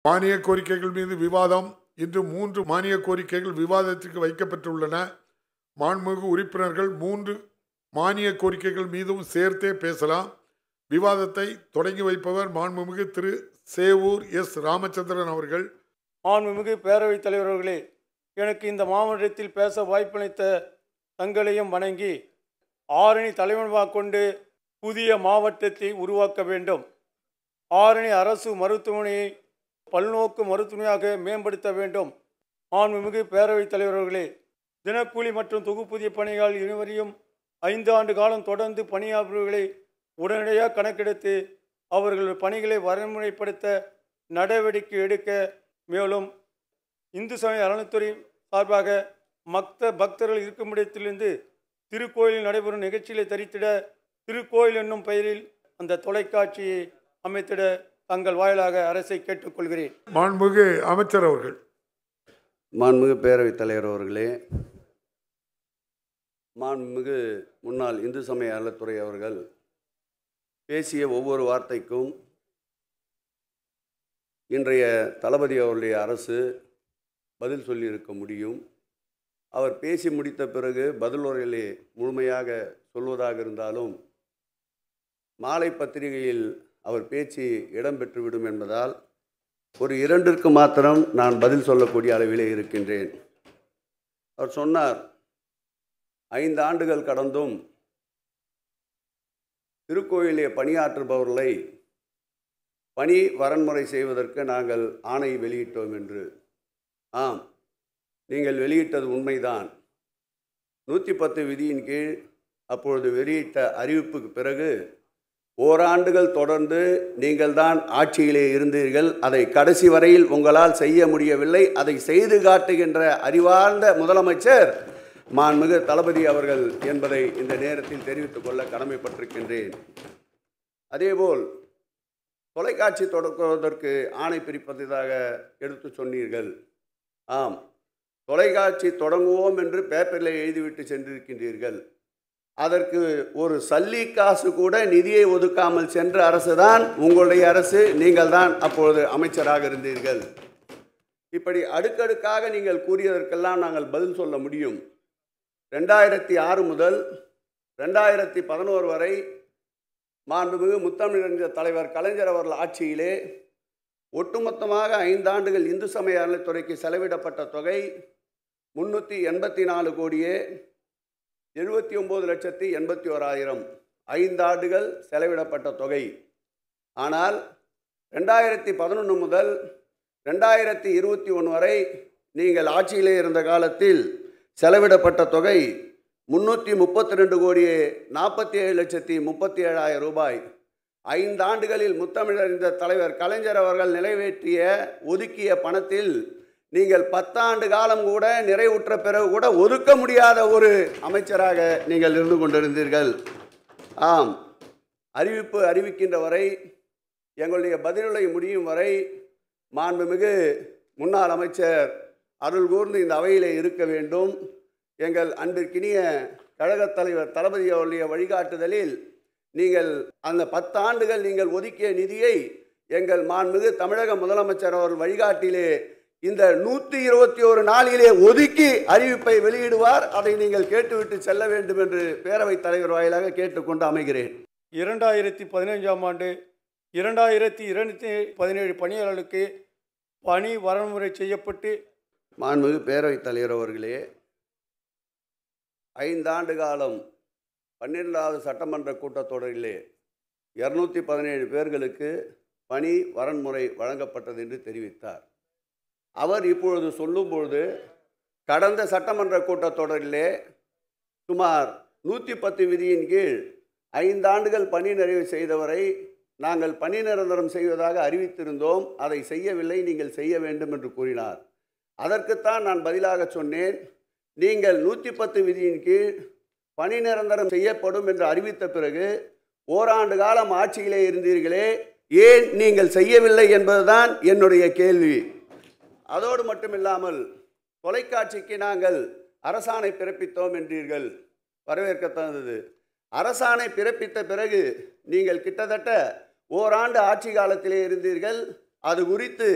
மானிய கோரிக்கைகள் மீது விவாதம் இன்று மூன்று மானிய கோரிக்கைகள் விவாதத்திற்கு வைக்கப்பட்டுள்ளன மாண்புமிகு உறுப்பினர்கள் மூன்று மானிய கோரிக்கைகள் மீதும் சேர்த்தே பேசலாம் விவாதத்தை தொடங்கி வைப்பவர் மாண்புமிகு திரு சேவூர் எஸ் ராமச்சந்திரன் அவர்கள் மாண்புமிகு பேரவைத் தலைவர் அவர்களே எனக்கு இந்த மாவட்டத்தில் பேச வாய்ப்பளித்த தங்களையும் வணங்கி ஆரணி தலைவனாக கொண்டு புதிய மாவட்டத்தை உருவாக்க வேண்டும் ஆரணி அரசு மருத்துவமனையை பல்நோக்கு மருத்துவமனையாக மேம்படுத்த வேண்டும் மாண்புமிகு பேரவைத் தலைவர் அவர்களே தினக்கூலி மற்றும் தொகுப்பூதிய பணிகள் இருவரையும் ஐந்து ஆண்டு காலம் தொடர்ந்து பணியாளர்களை உடனடியாக கணக்கெடுத்து அவர்கள் பணிகளை வரமுறைப்படுத்த நடவடிக்கை எடுக்க மேலும் இந்து சமய அறநிலைத்துறை சார்பாக மக்த பக்தர்கள் இருக்கும் இடத்திலிருந்து திருக்கோயிலில் நடைபெறும் நிகழ்ச்சிகளை தரித்திட திருக்கோயில் என்னும் பெயரில் அந்த தொலைக்காட்சியை அமைத்திட தங்கள் வாயிலாக அரசை கேட்டுக்கொள்கிறேன் மாண்புமிகு அமைச்சர் அவர்கள் மாண்புமிகு பேரவைத் தலைவர் அவர்களே மாண்புமிகு முன்னாள் இந்து சமய அறத்துறை அவர்கள் பேசிய ஒவ்வொரு வார்த்தைக்கும் இன்றைய தளபதி அவருடைய அரசு பதில் சொல்லியிருக்க முடியும் அவர் பேசி முடித்த பிறகு பதிலுரையிலே முழுமையாக சொல்வதாக இருந்தாலும் மாலை பத்திரிகையில் அவர் பேச்சு இடம்பெற்றுவிடும் என்பதால் ஒரு இரண்டிற்கு மாத்திரம் நான் பதில் சொல்லக்கூடிய அளவிலே இருக்கின்றேன் அவர் சொன்னார் ஐந்து ஆண்டுகள் கடந்தும் திருக்கோயிலே பணியாற்றுபவர்களை பணி வரன்முறை செய்வதற்கு நாங்கள் ஆணை வெளியிட்டோம் என்று ஆம் நீங்கள் வெளியிட்டது உண்மைதான் நூற்றி பத்து விதியின் கீழ் அப்பொழுது வெளியிட்ட அறிவிப்புக்கு பிறகு ஓராண்டுகள் தொடர்ந்து நீங்கள்தான் ஆட்சியிலே இருந்தீர்கள் அதை கடைசி வரையில் உங்களால் செய்ய முடியவில்லை அதை செய்து காட்டுகின்ற அறிவார்ந்த முதலமைச்சர் மாண்புமிகு தளபதி அவர்கள் என்பதை இந்த நேரத்தில் தெரிவித்துக் கொள்ள கடமைப்பட்டிருக்கின்றேன் அதேபோல் தொலைக்காட்சி தொடக்குவதற்கு ஆணை பிரிப்பதாக எடுத்து சொன்னீர்கள் ஆம் தொலைக்காட்சி தொடங்குவோம் என்று பேப்பரில் எழுதிவிட்டு சென்றிருக்கின்றீர்கள் அதற்கு ஒரு சல்லி காசு கூட நிதியை ஒதுக்காமல் சென்ற அரசுதான் உங்களுடைய அரசு நீங்கள் தான் அப்பொழுது அமைச்சராக இருந்தீர்கள் இப்படி அடுக்கடுக்காக நீங்கள் கூறியதற்கெல்லாம் நாங்கள் பதில் சொல்ல முடியும் ரெண்டாயிரத்தி ஆறு முதல் ரெண்டாயிரத்தி பதினோரு வரை மாண்புமிகு முத்தமிழறிஞர் தலைவர் கலைஞர் அவர்கள் ஆட்சியிலே ஒட்டுமொத்தமாக ஐந்தாண்டுகள் இந்து சமய அறநிலைத்துறைக்கு செலவிடப்பட்ட தொகை முன்னூற்றி எண்பத்தி நாலு கோடியே எழுபத்தி ஒம்பது லட்சத்தி எண்பத்தி ஓராயிரம் ஐந்தாண்டுகள் செலவிடப்பட்ட தொகை ஆனால் ரெண்டாயிரத்தி பதினொன்று முதல் ரெண்டாயிரத்தி இருபத்தி ஒன்று வரை நீங்கள் ஆட்சியிலே இருந்த காலத்தில் செலவிடப்பட்ட தொகை முன்னூற்றி முப்பத்தி ரெண்டு கோடியே நாற்பத்தி ஏழு லட்சத்தி முப்பத்தி ஏழாயிரம் ரூபாய் ஐந்தாண்டுகளில் முத்தமிழறிந்த தலைவர் கலைஞர் அவர்கள் நிறைவேற்றிய ஒதுக்கிய பணத்தில் நீங்கள் பத்தாண்டு காலம் கூட நிறைவுற்ற பிறகு கூட ஒதுக்க முடியாத ஒரு அமைச்சராக நீங்கள் இருந்து கொண்டிருந்தீர்கள் ஆம் அறிவிப்பு அறிவிக்கின்ற வரை எங்களுடைய பதிலுரை முடியும் வரை மாண்புமிகு முன்னாள் அமைச்சர் அருள் கூர்ந்து இந்த அவையிலே இருக்க வேண்டும் எங்கள் அன்பிற்கினிய கழகத் தலைவர் தளபதி அவருடைய வழிகாட்டுதலில் நீங்கள் அந்த பத்தாண்டுகள் நீங்கள் ஒதுக்கிய நிதியை எங்கள் மாண்புமிகு தமிழக முதலமைச்சர் அவர்கள் வழிகாட்டிலே இந்த நூற்றி இருபத்தி ஒரு நாளிலே ஒதுக்கி அறிவிப்பை வெளியிடுவார் அதை நீங்கள் கேட்டுவிட்டு செல்ல வேண்டும் என்று பேரவைத் தலைவர் வாயிலாக கேட்டுக்கொண்டு அமைகிறேன் இரண்டாயிரத்தி பதினைஞ்சாம் ஆண்டு இரண்டாயிரத்தி இருநூத்தி பதினேழு பணியாளர்களுக்கு பணி வரன்முறை செய்யப்பட்டு மாண்புமிகு பேரவைத் தலைவர் அவர்களே ஐந்தாண்டு காலம் பன்னிரெண்டாவது சட்டமன்ற கூட்டத்தொடரிலே இரநூத்தி பதினேழு பேர்களுக்கு பணி வரன்முறை வழங்கப்பட்டது என்று தெரிவித்தார் அவர் இப்பொழுது சொல்லும்பொழுது கடந்த சட்டமன்ற கூட்டத்தொடரிலே சுமார் நூற்றி பத்து விதியின் கீழ் ஐந்தாண்டுகள் பணி நிறைவு செய்தவரை நாங்கள் பணி நிரந்தரம் செய்வதாக அறிவித்திருந்தோம் அதை செய்யவில்லை நீங்கள் செய்ய வேண்டும் என்று கூறினார் அதற்குத்தான் நான் பதிலாக சொன்னேன் நீங்கள் நூற்றி பத்து விதியின் கீழ் பணி நிரந்தரம் செய்யப்படும் என்று அறிவித்த பிறகு ஓராண்டு காலம் ஆட்சியிலே இருந்தீர்களே ஏன் நீங்கள் செய்யவில்லை என்பதுதான் என்னுடைய கேள்வி அதோடு மட்டுமில்லாமல் தொலைக்காட்சிக்கு நாங்கள் அரசாணை பிறப்பித்தோம் என்றீர்கள் வரவேற்கத்தகுந்தது அரசாணை பிறப்பித்த பிறகு நீங்கள் கிட்டத்தட்ட ஓராண்டு ஆட்சி காலத்திலே இருந்தீர்கள் அது குறித்து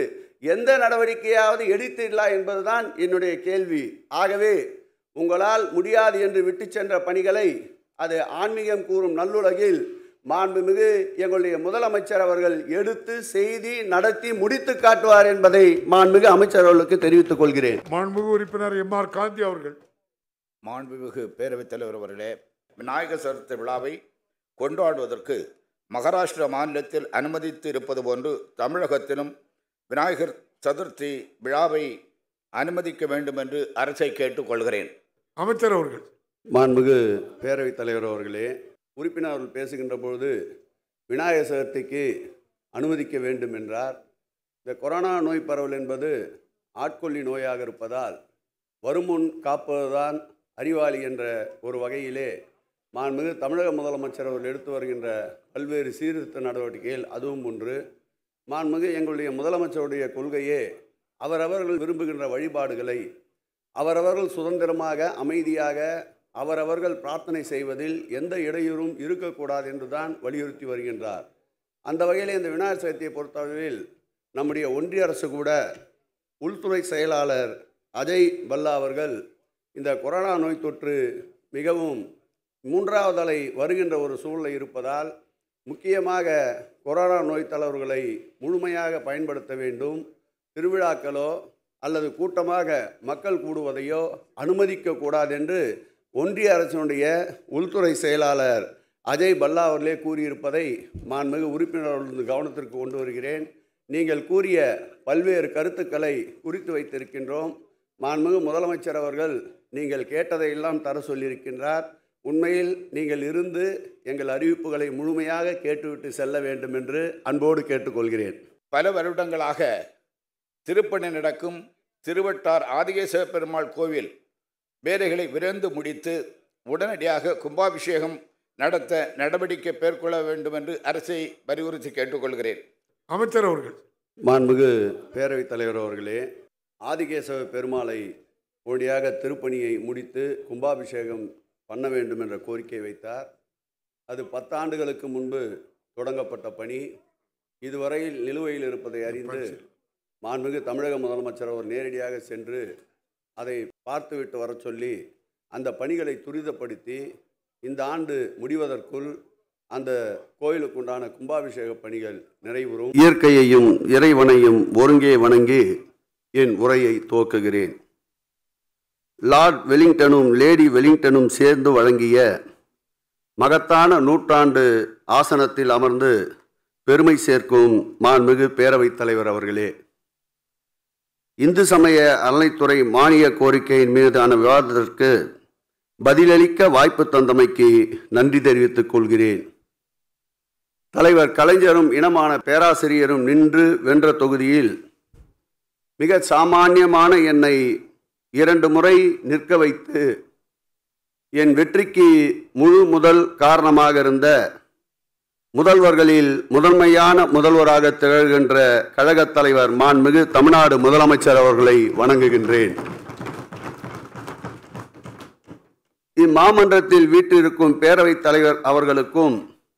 எந்த நடவடிக்கையாவது எடுத்தீர்களா என்பதுதான் என்னுடைய கேள்வி ஆகவே உங்களால் முடியாது என்று விட்டு சென்ற பணிகளை அது ஆன்மீகம் கூறும் நல்லுலகில் மாண்புமிகு எங்களுடைய முதலமைச்சர் அவர்கள் எடுத்து செய்தி நடத்தி முடித்து காட்டுவார் என்பதை மாண்புமிகு அமைச்சர் அவர்களுக்கு தெரிவித்துக் கொள்கிறேன் மாண்புமிகு உறுப்பினர் எம் ஆர் காந்தி அவர்கள் மாண்புமிகு பேரவைத் தலைவர் அவர்களே விநாயகர் சதுர்த்தி விழாவை கொண்டாடுவதற்கு மகாராஷ்டிரா மாநிலத்தில் அனுமதித்து இருப்பது போன்று தமிழகத்திலும் விநாயகர் சதுர்த்தி விழாவை அனுமதிக்க வேண்டும் என்று அரசை கேட்டுக்கொள்கிறேன் அமைச்சர் அவர்கள் மாண்புமிகு பேரவைத் தலைவர் அவர்களே உறுப்பினர் அவர்கள் பேசுகின்ற பொழுது விநாயகர் சதுர்த்திக்கு அனுமதிக்க வேண்டும் என்றார் இந்த கொரோனா நோய் பரவல் என்பது ஆட்கொல்லி நோயாக இருப்பதால் வருமுன் காப்பதுதான் அறிவாளி என்ற ஒரு வகையிலே மாண்புமிகு தமிழக முதலமைச்சர் அவர்கள் எடுத்து வருகின்ற பல்வேறு சீர்திருத்த நடவடிக்கைகள் அதுவும் ஒன்று மாண்புமிகு எங்களுடைய முதலமைச்சருடைய கொள்கையே அவரவர்கள் விரும்புகின்ற வழிபாடுகளை அவரவர்கள் சுதந்திரமாக அமைதியாக அவரவர்கள் பிரார்த்தனை செய்வதில் எந்த இடையூறும் இருக்கக்கூடாது என்றுதான் வலியுறுத்தி வருகின்றார் அந்த வகையில் இந்த விநாயகர் சதுர்த்தியை பொறுத்தளவில் நம்முடைய ஒன்றிய அரசு கூட உள்துறை செயலாளர் அஜய் பல்லா அவர்கள் இந்த கொரோனா நோய் தொற்று மிகவும் மூன்றாவது அலை வருகின்ற ஒரு சூழ்நிலை இருப்பதால் முக்கியமாக கொரோனா நோய் தளர்வுகளை முழுமையாக பயன்படுத்த வேண்டும் திருவிழாக்களோ அல்லது கூட்டமாக மக்கள் கூடுவதையோ அனுமதிக்க கூடாது என்று ஒன்றிய அரசினுடைய உள்துறை செயலாளர் அஜய் பல்லா அவர்களே கூறியிருப்பதை மாண்புமிகு உறுப்பினர்கள் கவனத்திற்கு கொண்டு வருகிறேன் நீங்கள் கூறிய பல்வேறு கருத்துக்களை குறித்து வைத்திருக்கின்றோம் மாண்புமிகு முதலமைச்சர் அவர்கள் நீங்கள் கேட்டதையெல்லாம் தர சொல்லியிருக்கின்றார் உண்மையில் நீங்கள் இருந்து எங்கள் அறிவிப்புகளை முழுமையாக கேட்டுவிட்டு செல்ல வேண்டும் என்று அன்போடு கேட்டுக்கொள்கிறேன் பல வருடங்களாக திருப்பணி நடக்கும் திருவட்டார் ஆதிகேசவ பெருமாள் கோவில் வேலைகளை விரைந்து முடித்து உடனடியாக கும்பாபிஷேகம் நடத்த நடவடிக்கை மேற்கொள்ள வேண்டும் என்று அரசை வலியுறுத்தி கேட்டுக்கொள்கிறேன் அமைச்சர் அவர்கள் மாண்புமிகு பேரவைத் தலைவர் அவர்களே ஆதிகேசவ பெருமாளை உடனடியாக திருப்பணியை முடித்து கும்பாபிஷேகம் பண்ண வேண்டும் என்ற கோரிக்கை வைத்தார் அது பத்தாண்டுகளுக்கு முன்பு தொடங்கப்பட்ட பணி இதுவரையில் நிலுவையில் இருப்பதை அறிந்து மாண்புமிகு தமிழக முதலமைச்சர் அவர் நேரடியாக சென்று அதை பார்த்துவிட்டு வரச் சொல்லி அந்த பணிகளை துரிதப்படுத்தி இந்த ஆண்டு முடிவதற்குள் அந்த கோயிலுக்குண்டான கும்பாபிஷேக பணிகள் நிறைவுறும் இயற்கையையும் இறைவனையும் ஒருங்கே வணங்கி என் உரையை துவக்குகிறேன் லார்ட் வெலிங்டனும் லேடி வெலிங்டனும் சேர்ந்து வழங்கிய மகத்தான நூற்றாண்டு ஆசனத்தில் அமர்ந்து பெருமை சேர்க்கும் மாண்புமிகு பேரவைத் தலைவர் அவர்களே இந்து சமய அறநிலைத்துறை மானிய கோரிக்கையின் மீதான விவாதத்திற்கு பதிலளிக்க வாய்ப்பு தந்தமைக்கு நன்றி தெரிவித்துக் கொள்கிறேன் தலைவர் கலைஞரும் இனமான பேராசிரியரும் நின்று வென்ற தொகுதியில் மிக சாமானியமான என்னை இரண்டு முறை நிற்க வைத்து என் வெற்றிக்கு முழு முதல் காரணமாக இருந்த முதல்வர்களில் முதன்மையான முதல்வராக திகழ்கின்ற கழகத் தலைவர் மாண்புமிகு தமிழ்நாடு முதலமைச்சர் அவர்களை வணங்குகின்றேன் இம்மாமன்றத்தில் வீற்றிருக்கும் பேரவைத் தலைவர் அவர்களுக்கும்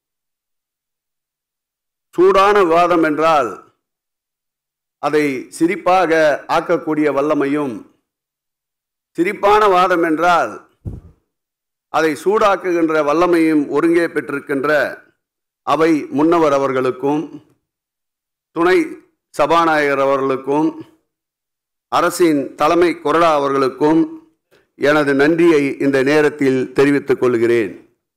சூடான விவாதம் என்றால் அதை சிரிப்பாக ஆக்கக்கூடிய வல்லமையும் சிரிப்பான வாதம் என்றால் அதை சூடாக்குகின்ற வல்லமையும் ஒருங்கே பெற்றிருக்கின்ற அவை முன்னவர் அவர்களுக்கும் துணை சபாநாயகர் அவர்களுக்கும் அரசின் தலைமை கொறடா அவர்களுக்கும் எனது நன்றியை இந்த நேரத்தில் தெரிவித்துக் கொள்கிறேன்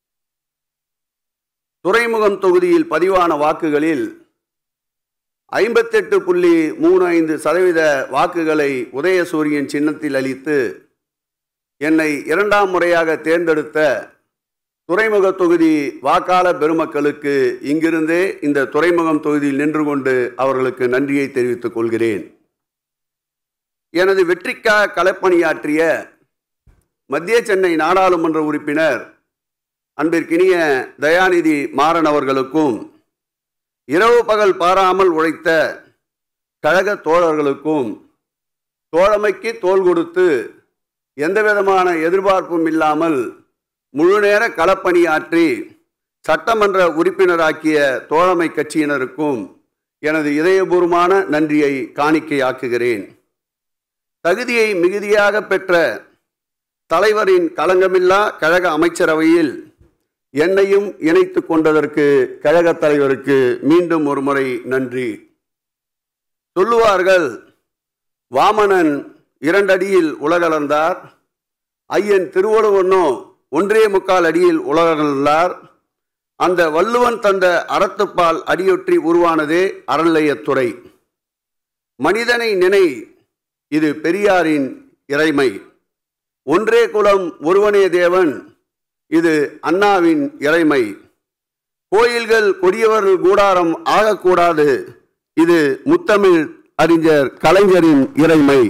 துறைமுகம் தொகுதியில் பதிவான வாக்குகளில் ஐம்பத்தெட்டு புள்ளி மூணு ஐந்து சதவீத வாக்குகளை உதயசூரியன் சின்னத்தில் அளித்து என்னை இரண்டாம் முறையாக தேர்ந்தெடுத்த துறைமுக தொகுதி வாக்காளர் பெருமக்களுக்கு இங்கிருந்தே இந்த துறைமுகம் தொகுதியில் நின்று கொண்டு அவர்களுக்கு நன்றியை தெரிவித்துக் கொள்கிறேன் எனது வெற்றிக்காக களப்பணியாற்றிய மத்திய சென்னை நாடாளுமன்ற உறுப்பினர் அன்பிற்கினிய தயாநிதி மாறன் அவர்களுக்கும் இரவு பகல் பாராமல் உழைத்த கழக தோழர்களுக்கும் தோழமைக்கு தோள் கொடுத்து எந்தவிதமான எதிர்பார்ப்பும் இல்லாமல் முழுநேர களப்பணியாற்றி சட்டமன்ற உறுப்பினராக்கிய தோழமை கட்சியினருக்கும் எனது இதயபூர்வமான நன்றியை காணிக்கையாக்குகிறேன் தகுதியை மிகுதியாக பெற்ற தலைவரின் களங்கமில்லா கழக அமைச்சரவையில் என்னையும் இணைத்து கொண்டதற்கு கழகத் தலைவருக்கு மீண்டும் ஒரு முறை நன்றி சொல்லுவார்கள் வாமனன் இரண்டடியில் உலகளந்தார் ஐயன் திருவள்ளுவனோ ஒன்றே முக்கால் அடியில் உலகளந்தார் அந்த வள்ளுவன் தந்த அறத்துப்பால் அடியொற்றி உருவானதே அறநிலையத்துறை மனிதனை நினை இது பெரியாரின் இறைமை ஒன்றே குலம் ஒருவனே தேவன் இது அண்ணாவின் இறைமை கோயில்கள் கொடியவர்கள் கூடாரம் ஆகக்கூடாது இது முத்தமிழ் அறிஞர் கலைஞரின் இறைமை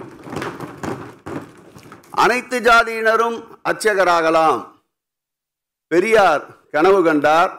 அனைத்து ஜாதியினரும் அர்ச்சகராகலாம் பெரியார் கனவு கண்டார்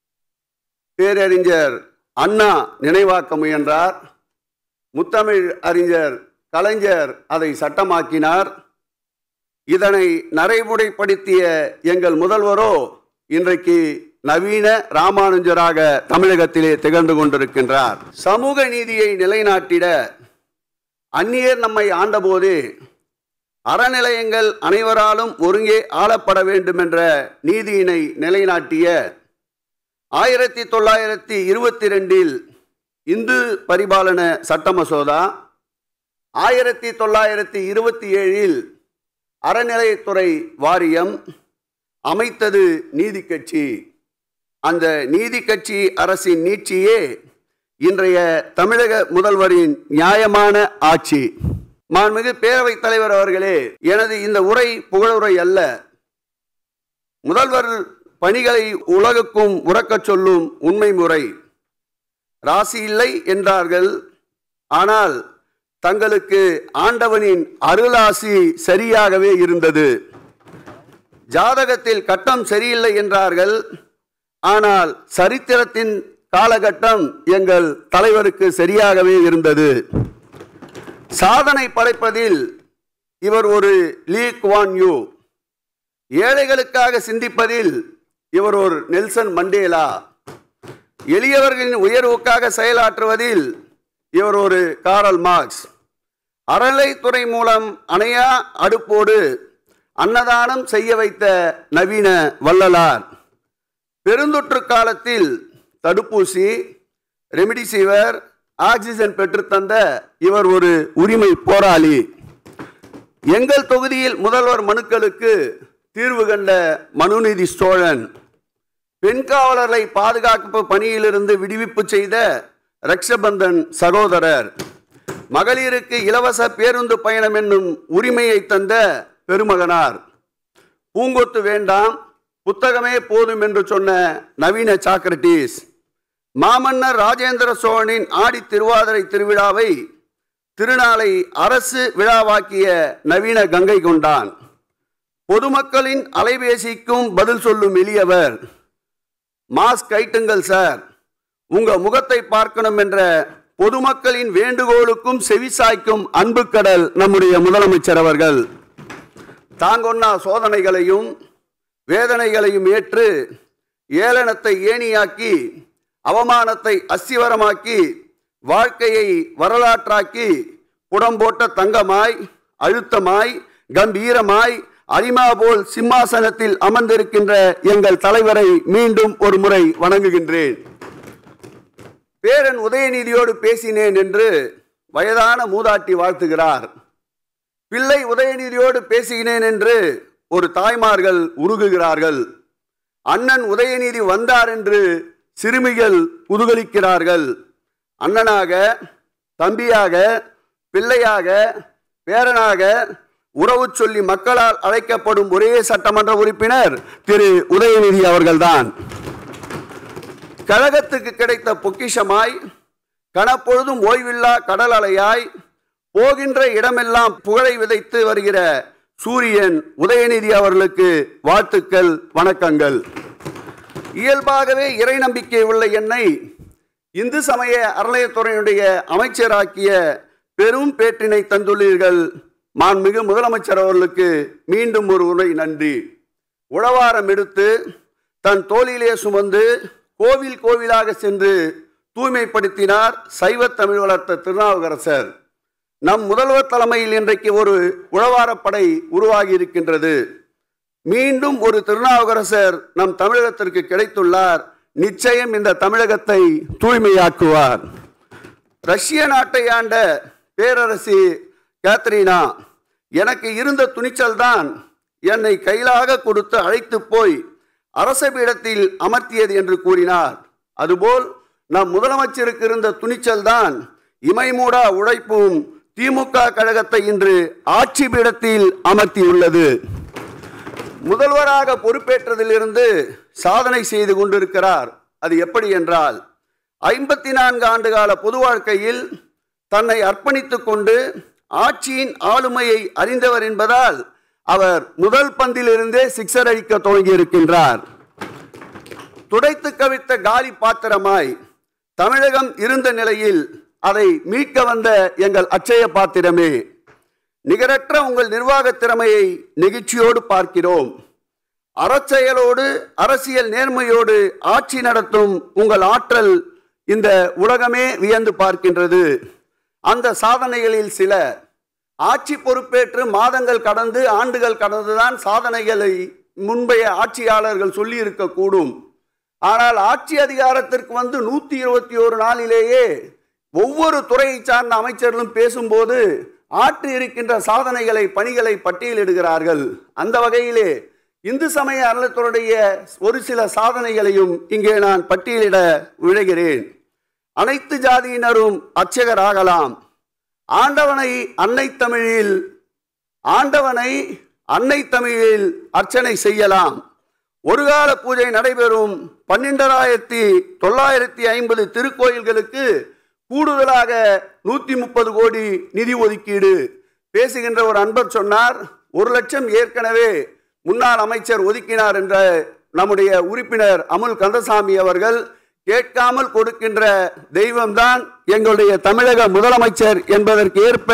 பேரறிஞர் அண்ணா நினைவாக்க முயன்றார் முத்தமிழ் அறிஞர் கலைஞர் அதை சட்டமாக்கினார் இதனை நடைமுறைப்படுத்திய எங்கள் முதல்வரோ இன்றைக்கு நவீன ராமானுஜராக தமிழகத்திலே திகழ்ந்து கொண்டிருக்கின்றார் சமூக நீதியை நிலைநாட்டிட அந்நியர் நம்மை ஆண்டபோது அறநிலையங்கள் அனைவராலும் ஒருங்கே ஆளப்பட வேண்டும் என்ற நீதியினை நிலைநாட்டிய ஆயிரத்தி தொள்ளாயிரத்தி இருபத்தி ரெண்டில் இந்து பரிபாலன சட்ட மசோதா ஆயிரத்தி தொள்ளாயிரத்தி இருபத்தி ஏழில் அறநிலையத்துறை வாரியம் அமைத்தது நீதி கட்சி அந்த நீதி கட்சி அரசின் நீட்சியே இன்றைய தமிழக முதல்வரின் நியாயமான ஆட்சி மாண்புமிகு பேரவைத் தலைவர் அவர்களே எனது இந்த உரை புகழுரை அல்ல முதல்வர் பணிகளை உலகுக்கும் உறக்கச் சொல்லும் உண்மை முறை ராசி இல்லை என்றார்கள் ஆனால் தங்களுக்கு ஆண்டவனின் அருளாசி சரியாகவே இருந்தது ஜாதகத்தில் கட்டம் சரியில்லை என்றார்கள் ஆனால் சரித்திரத்தின் காலகட்டம் எங்கள் தலைவருக்கு சரியாகவே இருந்தது சாதனை படைப்பதில் இவர் ஒரு லீ குவான் யூ ஏழைகளுக்காக சிந்திப்பதில் இவர் ஒரு நெல்சன் மண்டேலா எளியவர்களின் உயர்வுக்காக செயலாற்றுவதில் இவர் ஒரு காரல் மார்க்ஸ் அறநிலைத்துறை மூலம் அணையா அடுப்போடு அன்னதானம் செய்ய வைத்த நவீன வள்ளலார் பெருந்தொற்று காலத்தில் தடுப்பூசி ரெமிடிசிவர் ஆக்சிஜன் பெற்றுத்தந்த இவர் ஒரு உரிமை போராளி எங்கள் தொகுதியில் முதல்வர் மனுக்களுக்கு தீர்வு கண்ட மனுநீதி சோழன் பெண் காவலர்களை பாதுகாப்பு பணியிலிருந்து விடுவிப்பு செய்த ரக்ஷபந்தன் சகோதரர் மகளிருக்கு இலவச பேருந்து பயணம் என்னும் உரிமையை தந்த பெருமகனார் பூங்கொத்து வேண்டாம் புத்தகமே போதும் என்று சொன்ன நவீன சாக்ரட்டிஸ் மாமன்னர் ராஜேந்திர சோழனின் ஆடி திருவாதிரை திருவிழாவை திருநாளை அரசு விழாவாக்கிய நவீன கங்கை கொண்டான் பொதுமக்களின் அலைபேசிக்கும் பதில் சொல்லும் எளியவர் மாஸ்க் கைட்டுங்கள் சார் உங்க முகத்தை பார்க்கணும் என்ற பொதுமக்களின் வேண்டுகோளுக்கும் செவிசாய்க்கும் அன்பு கடல் நம்முடைய முதலமைச்சர் அவர்கள் தாங்கொன்னா சோதனைகளையும் வேதனைகளையும் ஏற்று ஏளனத்தை ஏணியாக்கி அவமானத்தை அஸ்திவரமாக்கி வாழ்க்கையை வரலாற்றாக்கி புடம்போட்ட தங்கமாய் அழுத்தமாய் கம்பீரமாய் அரிமா போல் சிம்மாசனத்தில் அமர்ந்திருக்கின்ற எங்கள் தலைவரை மீண்டும் ஒரு முறை வணங்குகின்றேன் பேரன் உதயநிதியோடு பேசினேன் என்று வயதான மூதாட்டி வாழ்த்துகிறார் பிள்ளை உதயநிதியோடு பேசுகிறேன் என்று ஒரு தாய்மார்கள் உருகுகிறார்கள் அண்ணன் உதயநிதி வந்தார் என்று சிறுமிகள் குதூகலிக்கிறார்கள் அண்ணனாக தம்பியாக பிள்ளையாக பேரனாக உறவு சொல்லி மக்களால் அழைக்கப்படும் ஒரே சட்டமன்ற உறுப்பினர் திரு உதயநிதி அவர்கள்தான் கழகத்துக்கு கிடைத்த பொக்கிஷமாய் கனப்பொழுதும் ஓய்வில்லா கடல் அலையாய் போகின்ற இடமெல்லாம் புகழை விதைத்து வருகிற சூரியன் உதயநிதி அவர்களுக்கு வாழ்த்துக்கள் வணக்கங்கள் இயல்பாகவே இறை நம்பிக்கை உள்ள என்னை இந்து சமய அறநிலையத்துறையினுடைய அமைச்சராக்கிய பெரும் பேற்றினை தந்துள்ளீர்கள் மாண்புமிகு முதலமைச்சர் அவர்களுக்கு மீண்டும் ஒரு உரை நன்றி உழவாரம் எடுத்து தன் தோளிலே சுமந்து கோவில் கோவிலாக சென்று தூய்மைப்படுத்தினார் சைவ தமிழ் வளர்த்த திருநாவுக்கரசர் நம் முதல்வர் தலைமையில் இன்றைக்கு ஒரு உழவாரப்படை உருவாகி இருக்கின்றது மீண்டும் ஒரு திருநாவுக்கரசர் நம் தமிழகத்திற்கு கிடைத்துள்ளார் நிச்சயம் இந்த தமிழகத்தை தூய்மையாக்குவார் ரஷ்ய நாட்டை ஆண்ட பேரரசி கேத்ரீனா எனக்கு இருந்த துணிச்சல் தான் என்னை கையிலாக கொடுத்து அழைத்து போய் அரச பீடத்தில் அமர்த்தியது என்று கூறினார் அதுபோல் நம் முதலமைச்சருக்கு இருந்த துணிச்சல் தான் இமைமூடா உழைப்பும் திமுக கழகத்தை இன்று ஆட்சி பீடத்தில் அமர்த்தியுள்ளது முதல்வராக பொறுப்பேற்றதிலிருந்து சாதனை செய்து கொண்டிருக்கிறார் அது எப்படி என்றால் ஐம்பத்தி நான்கு ஆண்டுகால பொது வாழ்க்கையில் தன்னை அர்ப்பணித்துக் கொண்டு ஆட்சியின் ஆளுமையை அறிந்தவர் என்பதால் அவர் முதல் பந்திலிருந்தே சிக்ஸர் அடிக்க துவங்கி இருக்கின்றார் துடைத்து கவிழ்த்த காலி பாத்திரமாய் தமிழகம் இருந்த நிலையில் அதை மீட்க வந்த எங்கள் அச்சய பாத்திரமே நிகரற்ற உங்கள் நிர்வாக திறமையை நெகிழ்ச்சியோடு பார்க்கிறோம் அறச்செயலோடு அரசியல் நேர்மையோடு ஆட்சி நடத்தும் உங்கள் ஆற்றல் இந்த உலகமே வியந்து பார்க்கின்றது அந்த சாதனைகளில் சில ஆட்சி பொறுப்பேற்று மாதங்கள் கடந்து ஆண்டுகள் கடந்துதான் சாதனைகளை முன்பைய ஆட்சியாளர்கள் சொல்லி இருக்கக்கூடும் ஆனால் ஆட்சி அதிகாரத்திற்கு வந்து நூற்றி இருபத்தி ஒரு நாளிலேயே ஒவ்வொரு துறையை சார்ந்த அமைச்சர்களும் பேசும்போது ஆற்றி இருக்கின்ற சாதனைகளை பணிகளை பட்டியலிடுகிறார்கள் அந்த வகையிலே இந்து சமய அறநிலையத்துறையுடைய ஒரு சில சாதனைகளையும் இங்கே நான் பட்டியலிட விழைகிறேன் அனைத்து ஜாதியினரும் அர்ச்சகராகலாம் ஆண்டவனை அன்னை தமிழில் ஆண்டவனை அன்னை தமிழில் அர்ச்சனை செய்யலாம் ஒரு கால பூஜை நடைபெறும் பன்னிரெண்டாயிரத்தி தொள்ளாயிரத்தி ஐம்பது திருக்கோயில்களுக்கு கூடுதலாக நூற்றி முப்பது கோடி நிதி ஒதுக்கீடு பேசுகின்ற ஒரு அன்பர் சொன்னார் ஒரு லட்சம் ஏற்கனவே முன்னாள் அமைச்சர் ஒதுக்கினார் என்ற நம்முடைய உறுப்பினர் அமுல் கந்தசாமி அவர்கள் கேட்காமல் கொடுக்கின்ற தெய்வம்தான் எங்களுடைய தமிழக முதலமைச்சர் என்பதற்கு ஏற்ப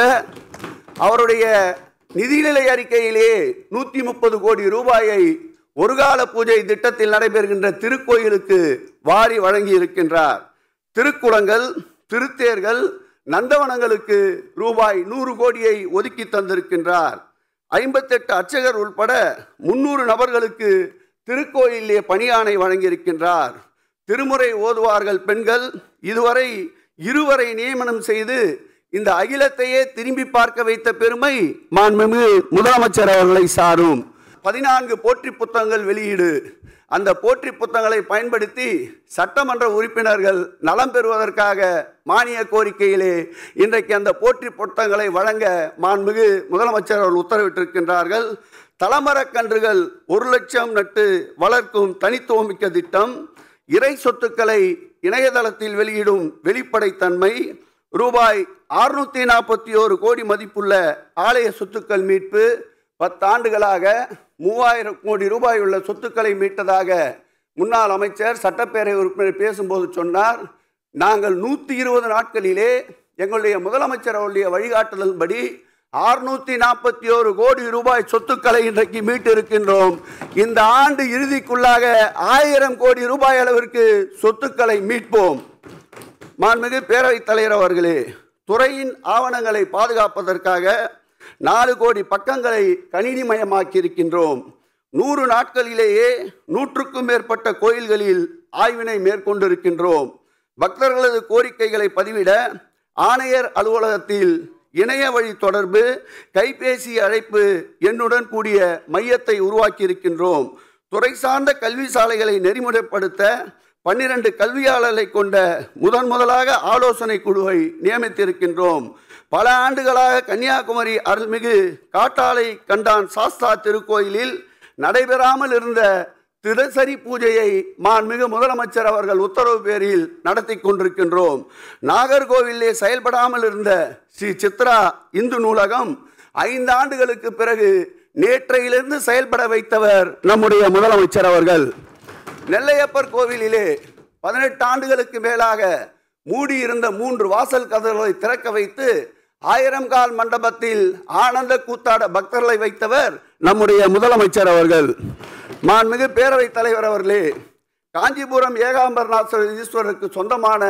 அவருடைய நிதிநிலை அறிக்கையிலே நூற்றி முப்பது கோடி ரூபாயை ஒருகால பூஜை திட்டத்தில் நடைபெறுகின்ற திருக்கோயிலுக்கு வாரி வழங்கி இருக்கின்றார் திருக்குளங்கள் திருத்தேர்கள் நந்தவனங்களுக்கு ரூபாய் நூறு கோடியை ஒதுக்கி தந்திருக்கின்றார் ஐம்பத்தெட்டு அர்ச்சகர் உள்பட முன்னூறு நபர்களுக்கு திருக்கோயிலே பணியாணை வழங்கியிருக்கின்றார் திருமுறை ஓதுவார்கள் பெண்கள் இதுவரை இருவரை நியமனம் செய்து இந்த அகிலத்தையே திரும்பி பார்க்க வைத்த பெருமை மாண்புமிகு முதலமைச்சர் அவர்களை சாரும் பதினான்கு போற்றி புத்தகங்கள் வெளியீடு அந்த போற்றி புத்தகங்களை பயன்படுத்தி சட்டமன்ற உறுப்பினர்கள் நலம் பெறுவதற்காக மானிய கோரிக்கையிலே இன்றைக்கு அந்த போற்றி புத்தகங்களை வழங்க மாண்புமிகு முதலமைச்சர் அவர்கள் உத்தரவிட்டிருக்கின்றார்கள் தலமரக்கன்றுகள் ஒரு லட்சம் நட்டு வளர்க்கும் தனித்துவமிக்க திட்டம் இறை சொத்துக்களை இணையதளத்தில் வெளியிடும் வெளிப்படைத்தன்மை ரூபாய் அறுநூத்தி நாற்பத்தி ஓரு கோடி மதிப்புள்ள ஆலய சொத்துக்கள் மீட்பு பத்தாண்டுகளாக மூவாயிரம் கோடி ரூபாய் உள்ள சொத்துக்களை மீட்டதாக முன்னாள் அமைச்சர் சட்டப்பேரவை உறுப்பினர் பேசும்போது சொன்னார் நாங்கள் நூற்றி இருபது நாட்களிலே எங்களுடைய முதலமைச்சர் அவருடைய வழிகாட்டுதல்படி அறுநூத்தி நாற்பத்தி ஓரு கோடி ரூபாய் சொத்துக்களை இன்றைக்கு மீட்டிருக்கின்றோம் இந்த ஆண்டு இறுதிக்குள்ளாக ஆயிரம் கோடி ரூபாய் அளவிற்கு சொத்துக்களை மீட்போம் மாண்புமிகு பேரவைத் தலைவர் அவர்களே துறையின் ஆவணங்களை பாதுகாப்பதற்காக நாலு கோடி பக்கங்களை கணினிமயமாக்கி இருக்கின்றோம் நூறு நாட்களிலேயே நூற்றுக்கும் மேற்பட்ட கோயில்களில் ஆய்வினை மேற்கொண்டிருக்கின்றோம் பக்தர்களது கோரிக்கைகளை பதிவிட ஆணையர் அலுவலகத்தில் இணைய வழி தொடர்பு கைபேசி அழைப்பு எண்ணுடன் கூடிய மையத்தை உருவாக்கி இருக்கின்றோம் துறை சார்ந்த கல்வி சாலைகளை நெறிமுறைப்படுத்த பன்னிரண்டு கல்வியாளர்களை கொண்ட முதன் முதலாக ஆலோசனை குழுவை நியமித்திருக்கின்றோம் பல ஆண்டுகளாக கன்னியாகுமரி அருள்மிகு காட்டாலை கண்டான் சாஸ்தா திருக்கோயிலில் நடைபெறாமல் இருந்த தினசரி பூஜையை மாண்புமிகு முதலமைச்சர் அவர்கள் உத்தரவு பேரில் நடத்தி கொண்டிருக்கின்றோம் நாகர்கோவிலே செயல்படாமல் இருந்த ஸ்ரீ சித்ரா இந்து நூலகம் ஐந்து ஆண்டுகளுக்கு பிறகு நேற்றையிலிருந்து செயல்பட வைத்தவர் நம்முடைய முதலமைச்சர் அவர்கள் நெல்லையப்பர் கோவிலிலே பதினெட்டு ஆண்டுகளுக்கு மேலாக மூடியிருந்த மூன்று வாசல் கதவுகளை திறக்க வைத்து ஆயிரம் கால் மண்டபத்தில் ஆனந்த கூத்தாட பக்தர்களை வைத்தவர் நம்முடைய முதலமைச்சர் அவர்கள் மாண்புமிகு பேரவைத் தலைவர் அவர்களே காஞ்சிபுரம் ஏகாம்பரநாதர் ஈஸ்வரருக்கு சொந்தமான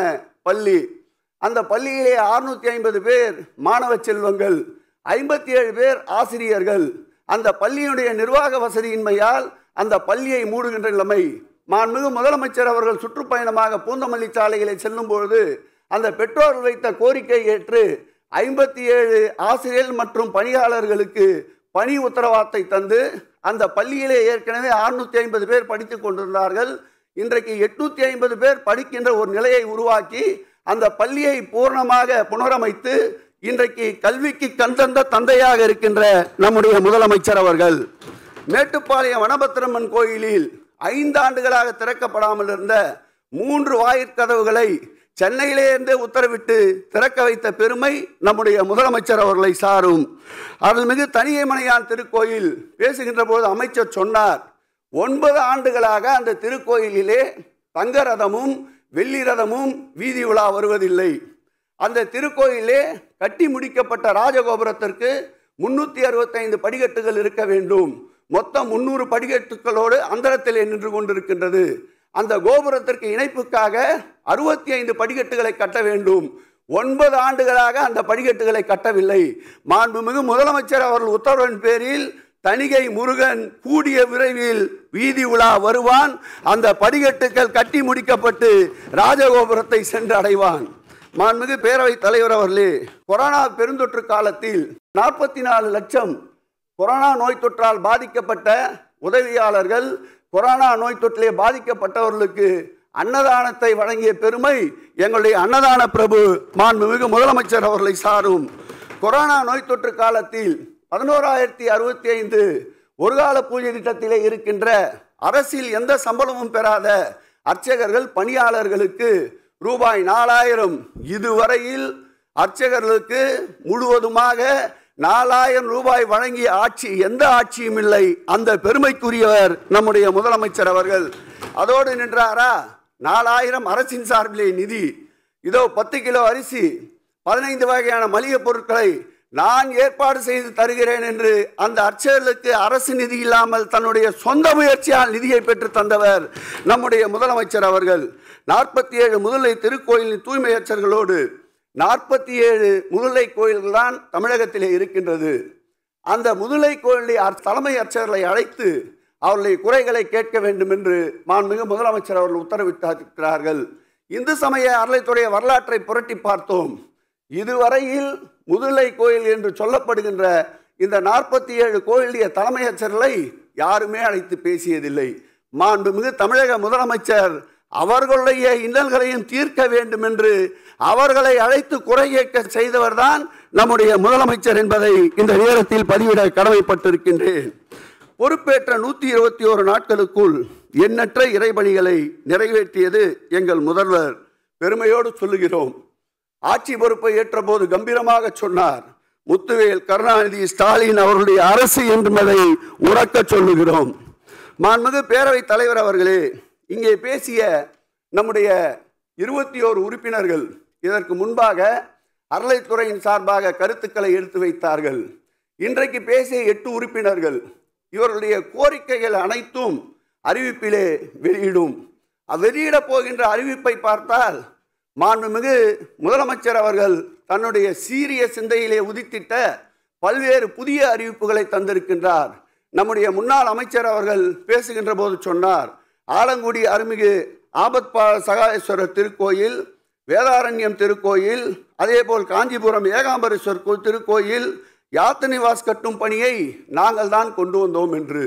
பள்ளி அந்த பள்ளியிலே அறுநூத்தி ஐம்பது பேர் மாணவ செல்வங்கள் ஐம்பத்தி ஏழு பேர் ஆசிரியர்கள் அந்த பள்ளியினுடைய நிர்வாக வசதியின்மையால் அந்த பள்ளியை மூடுகின்ற நிலைமை மாண்புமிகு முதலமைச்சர் அவர்கள் சுற்றுப்பயணமாக பூந்தமல்லி சாலைகளை செல்லும் பொழுது அந்த பெற்றோர்கள் வைத்த கோரிக்கை ஏற்று ஐம்பத்தி ஏழு ஆசிரியர்கள் மற்றும் பணியாளர்களுக்கு பணி உத்தரவாதத்தை தந்து அந்த பள்ளியிலே ஏற்கனவே அறுநூத்தி ஐம்பது பேர் படித்துக் கொண்டிருந்தார்கள் இன்றைக்கு எட்நூத்தி ஐம்பது பேர் படிக்கின்ற ஒரு நிலையை உருவாக்கி அந்த பள்ளியை பூர்ணமாக புனரமைத்து இன்றைக்கு கல்விக்கு கண்தந்த தந்தையாக இருக்கின்ற நம்முடைய முதலமைச்சர் அவர்கள் மேட்டுப்பாளையம் வனபத்திரம்மன் கோயிலில் ஐந்து ஆண்டுகளாக திறக்கப்படாமல் இருந்த மூன்று வாயிற்கதவுகளை சென்னையிலே இருந்தே உத்தரவிட்டு திறக்க வைத்த பெருமை நம்முடைய முதலமைச்சர் அவர்களை சாரும் அருள்மிகு தனியமனையான் திருக்கோயில் பேசுகின்ற போது அமைச்சர் சொன்னார் ஒன்பது ஆண்டுகளாக அந்த திருக்கோயிலிலே தங்க ரதமும் வெள்ளி ரதமும் வீதி உலா வருவதில்லை அந்த திருக்கோயிலே கட்டி முடிக்கப்பட்ட ராஜகோபுரத்திற்கு முன்னூற்றி அறுபத்தைந்து படிக்கட்டுகள் இருக்க வேண்டும் மொத்தம் முன்னூறு படிக்கட்டுகளோடு அந்தரத்திலே நின்று கொண்டிருக்கின்றது அந்த கோபுரத்திற்கு இணைப்புக்காக அறுபத்தி ஐந்து படிக்கட்டுகளை கட்ட வேண்டும் ஒன்பது ஆண்டுகளாக அந்த படிக்கட்டுகளை கட்டவில்லை மாண்புமிகு முதலமைச்சர் அவர்கள் உத்தரவின் பேரில் தணிகை முருகன் கூடிய விரைவில் வீதி உலா வருவான் அந்த படிக்கட்டுகள் கட்டி முடிக்கப்பட்டு ராஜகோபுரத்தை சென்று அடைவான் மாண்புமிகு பேரவைத் தலைவர் அவர்களே கொரோனா பெருந்தொற்று காலத்தில் நாற்பத்தி நாலு லட்சம் கொரோனா நோய் தொற்றால் பாதிக்கப்பட்ட உதவியாளர்கள் கொரோனா நோய் தொற்றிலே பாதிக்கப்பட்டவர்களுக்கு அன்னதானத்தை வழங்கிய பெருமை எங்களுடைய அன்னதான பிரபு மாண்புமிகு முதலமைச்சர் அவர்களை சாரும் கொரோனா நோய் தொற்று காலத்தில் பதினோராயிரத்தி அறுபத்தி ஐந்து ஒருகால பூஜை திட்டத்திலே இருக்கின்ற அரசில் எந்த சம்பளமும் பெறாத அர்ச்சகர்கள் பணியாளர்களுக்கு ரூபாய் நாலாயிரம் இதுவரையில் அர்ச்சகர்களுக்கு முழுவதுமாக நாலாயிரம் ரூபாய் வழங்கிய ஆட்சி எந்த ஆட்சியும் இல்லை அந்த பெருமைக்குரியவர் நம்முடைய முதலமைச்சர் அவர்கள் அதோடு நின்றாரா நாலாயிரம் அரசின் சார்பிலே நிதி இதோ பத்து கிலோ அரிசி பதினைந்து வகையான மளிகை பொருட்களை நான் ஏற்பாடு செய்து தருகிறேன் என்று அந்த அர்ச்சகர்களுக்கு அரசு நிதி இல்லாமல் தன்னுடைய சொந்த முயற்சியால் நிதியை பெற்று தந்தவர் நம்முடைய முதலமைச்சர் அவர்கள் நாற்பத்தி ஏழு முதலை திருக்கோயிலின் தூய்மை அர்ச்சர்களோடு நாற்பத்தி ஏழு முதுலை கோயில்கள் தான் தமிழகத்திலே இருக்கின்றது அந்த முதுலை கோயிலுடைய அர்- தலைமை அர்ச்சகர்களை அழைத்து அவர்களுடைய குறைகளை கேட்க வேண்டும் என்று மாண்புமிகு முதலமைச்சர் அவர்கள் உத்தரவிட்டிருக்கிறார்கள் இந்து சமய அறளைத்துடைய வரலாற்றை புரட்டி பார்த்தோம் இதுவரையில் முதுலை கோயில் என்று சொல்லப்படுகின்ற இந்த நாற்பத்தி ஏழு கோயிலுடைய தலைமை அர்ச்சர்களை யாருமே அழைத்து பேசியதில்லை மாண்புமிகு தமிழக முதலமைச்சர் அவர்களுடைய இன்னல்களையும் தீர்க்க வேண்டும் என்று அவர்களை அழைத்து குறை கேட்க செய்தவர்தான் நம்முடைய முதலமைச்சர் என்பதை இந்த நேரத்தில் பதிவிட கடமைப்பட்டிருக்கின்றேன் பொறுப்பேற்ற நூற்றி இருபத்தி ஓரு நாட்களுக்குள் எண்ணற்ற இறைபணிகளை நிறைவேற்றியது எங்கள் முதல்வர் பெருமையோடு சொல்லுகிறோம் ஆட்சி பொறுப்பை ஏற்றபோது கம்பீரமாக சொன்னார் முத்துவேல் கருணாநிதி ஸ்டாலின் அவர்களுடைய அரசு என்பதை உறக்க சொல்லுகிறோம் மாண்புமிகு பேரவைத் தலைவர் அவர்களே இங்கே பேசிய நம்முடைய இருபத்தி ஓரு உறுப்பினர்கள் இதற்கு முன்பாக அறளைத்துறையின் சார்பாக கருத்துக்களை எடுத்து வைத்தார்கள் இன்றைக்கு பேசிய எட்டு உறுப்பினர்கள் இவர்களுடைய கோரிக்கைகள் அனைத்தும் அறிவிப்பிலே வெளியிடும் வெளியிடப் போகின்ற அறிவிப்பை பார்த்தால் மாண்புமிகு முதலமைச்சர் அவர்கள் தன்னுடைய சீரிய சிந்தையிலே உதித்திட்ட பல்வேறு புதிய அறிவிப்புகளை தந்திருக்கின்றார் நம்முடைய முன்னாள் அமைச்சர் அவர்கள் பேசுகின்ற போது சொன்னார் ஆலங்குடி அருள்மிகு ஆபத்பா சகாயேஸ்வரர் திருக்கோயில் வேதாரண்யம் திருக்கோயில் அதேபோல் காஞ்சிபுரம் ஏகாம்பரேஸ்வர் கோ- திருக்கோயில் யாத்தினிவாஸ் கட்டும் பணியை நாங்கள் தான் கொண்டு வந்தோம் என்று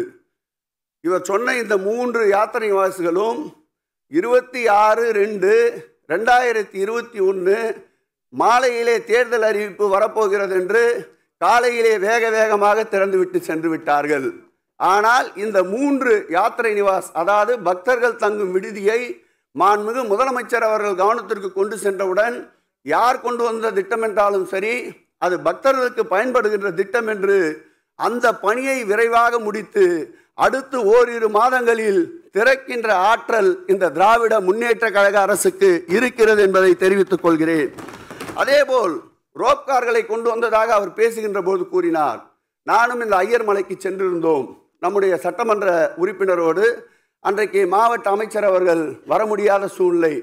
இவர் சொன்ன இந்த மூன்று யாத்திரை நிவாசிகளும் இருபத்தி ஆறு ரெண்டு ரெண்டாயிரத்தி இருபத்தி ஒன்று மாலையிலே தேர்தல் அறிவிப்பு வரப்போகிறது என்று காலையிலே வேக வேகமாக திறந்துவிட்டு சென்று விட்டார்கள் ஆனால் இந்த மூன்று யாத்திரை நிவாஸ் அதாவது பக்தர்கள் தங்கும் விடுதியை மாண்புமிகு முதலமைச்சர் அவர்கள் கவனத்திற்கு கொண்டு சென்றவுடன் யார் கொண்டு வந்த திட்டம் என்றாலும் சரி அது பக்தர்களுக்கு பயன்படுகின்ற திட்டம் என்று அந்த பணியை விரைவாக முடித்து அடுத்து ஓரிரு மாதங்களில் திறக்கின்ற ஆற்றல் இந்த திராவிட முன்னேற்ற கழக அரசுக்கு இருக்கிறது என்பதை தெரிவித்துக் கொள்கிறேன் அதேபோல் ரோப்கார்களை கொண்டு வந்ததாக அவர் பேசுகின்ற போது கூறினார் நானும் இந்த ஐயர் மலைக்கு சென்றிருந்தோம் நம்முடைய சட்டமன்ற உறுப்பினரோடு அன்றைக்கு மாவட்ட அமைச்சர் அவர்கள் வர முடியாத சூழ்நிலை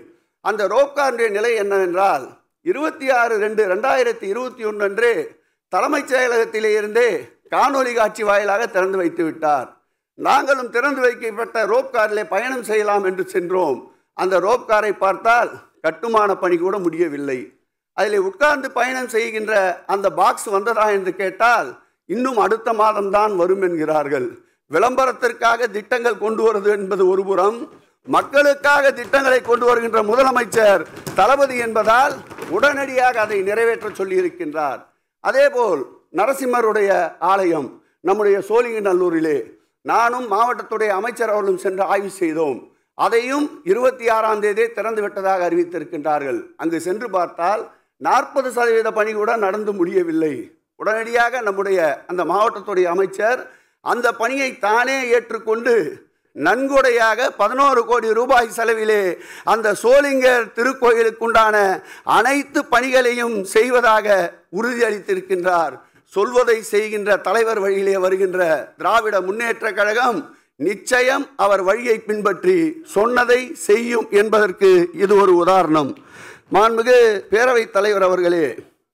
அந்த ரோப்காருடைய நிலை என்னவென்றால் இருபத்தி ஆறு ரெண்டு ரெண்டாயிரத்தி இருபத்தி ஒன்று அன்று தலைமைச் செயலகத்திலே இருந்தே காணொலி காட்சி வாயிலாக திறந்து வைத்து விட்டார் நாங்களும் திறந்து வைக்கப்பட்ட ரோப் காரிலே பயணம் செய்யலாம் என்று சென்றோம் அந்த ரோப் காரை பார்த்தால் கட்டுமான பணி கூட முடியவில்லை அதில் உட்கார்ந்து பயணம் செய்கின்ற அந்த பாக்ஸ் வந்ததா என்று கேட்டால் இன்னும் அடுத்த மாதம்தான் வரும் என்கிறார்கள் விளம்பரத்திற்காக திட்டங்கள் கொண்டு வருவது என்பது ஒருபுறம் மக்களுக்காக திட்டங்களை கொண்டு வருகின்ற முதலமைச்சர் தளபதி என்பதால் உடனடியாக அதை நிறைவேற்ற சொல்லியிருக்கின்றார் அதேபோல் நரசிம்மருடைய ஆலயம் நம்முடைய சோழிங்கநல்லூரிலே நானும் மாவட்டத்துடைய அமைச்சர் அவர்களும் சென்று ஆய்வு செய்தோம் அதையும் இருபத்தி ஆறாம் தேதி திறந்து விட்டதாக அறிவித்திருக்கின்றார்கள் அங்கு சென்று பார்த்தால் நாற்பது சதவீத பணி கூட நடந்து முடியவில்லை உடனடியாக நம்முடைய அந்த மாவட்டத்துடைய அமைச்சர் அந்த பணியை தானே ஏற்றுக்கொண்டு நன்கொடையாக பதினோரு கோடி ரூபாய் செலவிலே அந்த சோளிங்கர் திருக்கோயிலுக்குண்டான அனைத்து பணிகளையும் செய்வதாக உறுதியளித்திருக்கின்றார் சொல்வதை செய்கின்ற தலைவர் வழியிலே வருகின்ற திராவிட முன்னேற்ற கழகம் நிச்சயம் அவர் வழியை பின்பற்றி சொன்னதை செய்யும் என்பதற்கு இது ஒரு உதாரணம் மாண்புமிகு பேரவைத் தலைவர் அவர்களே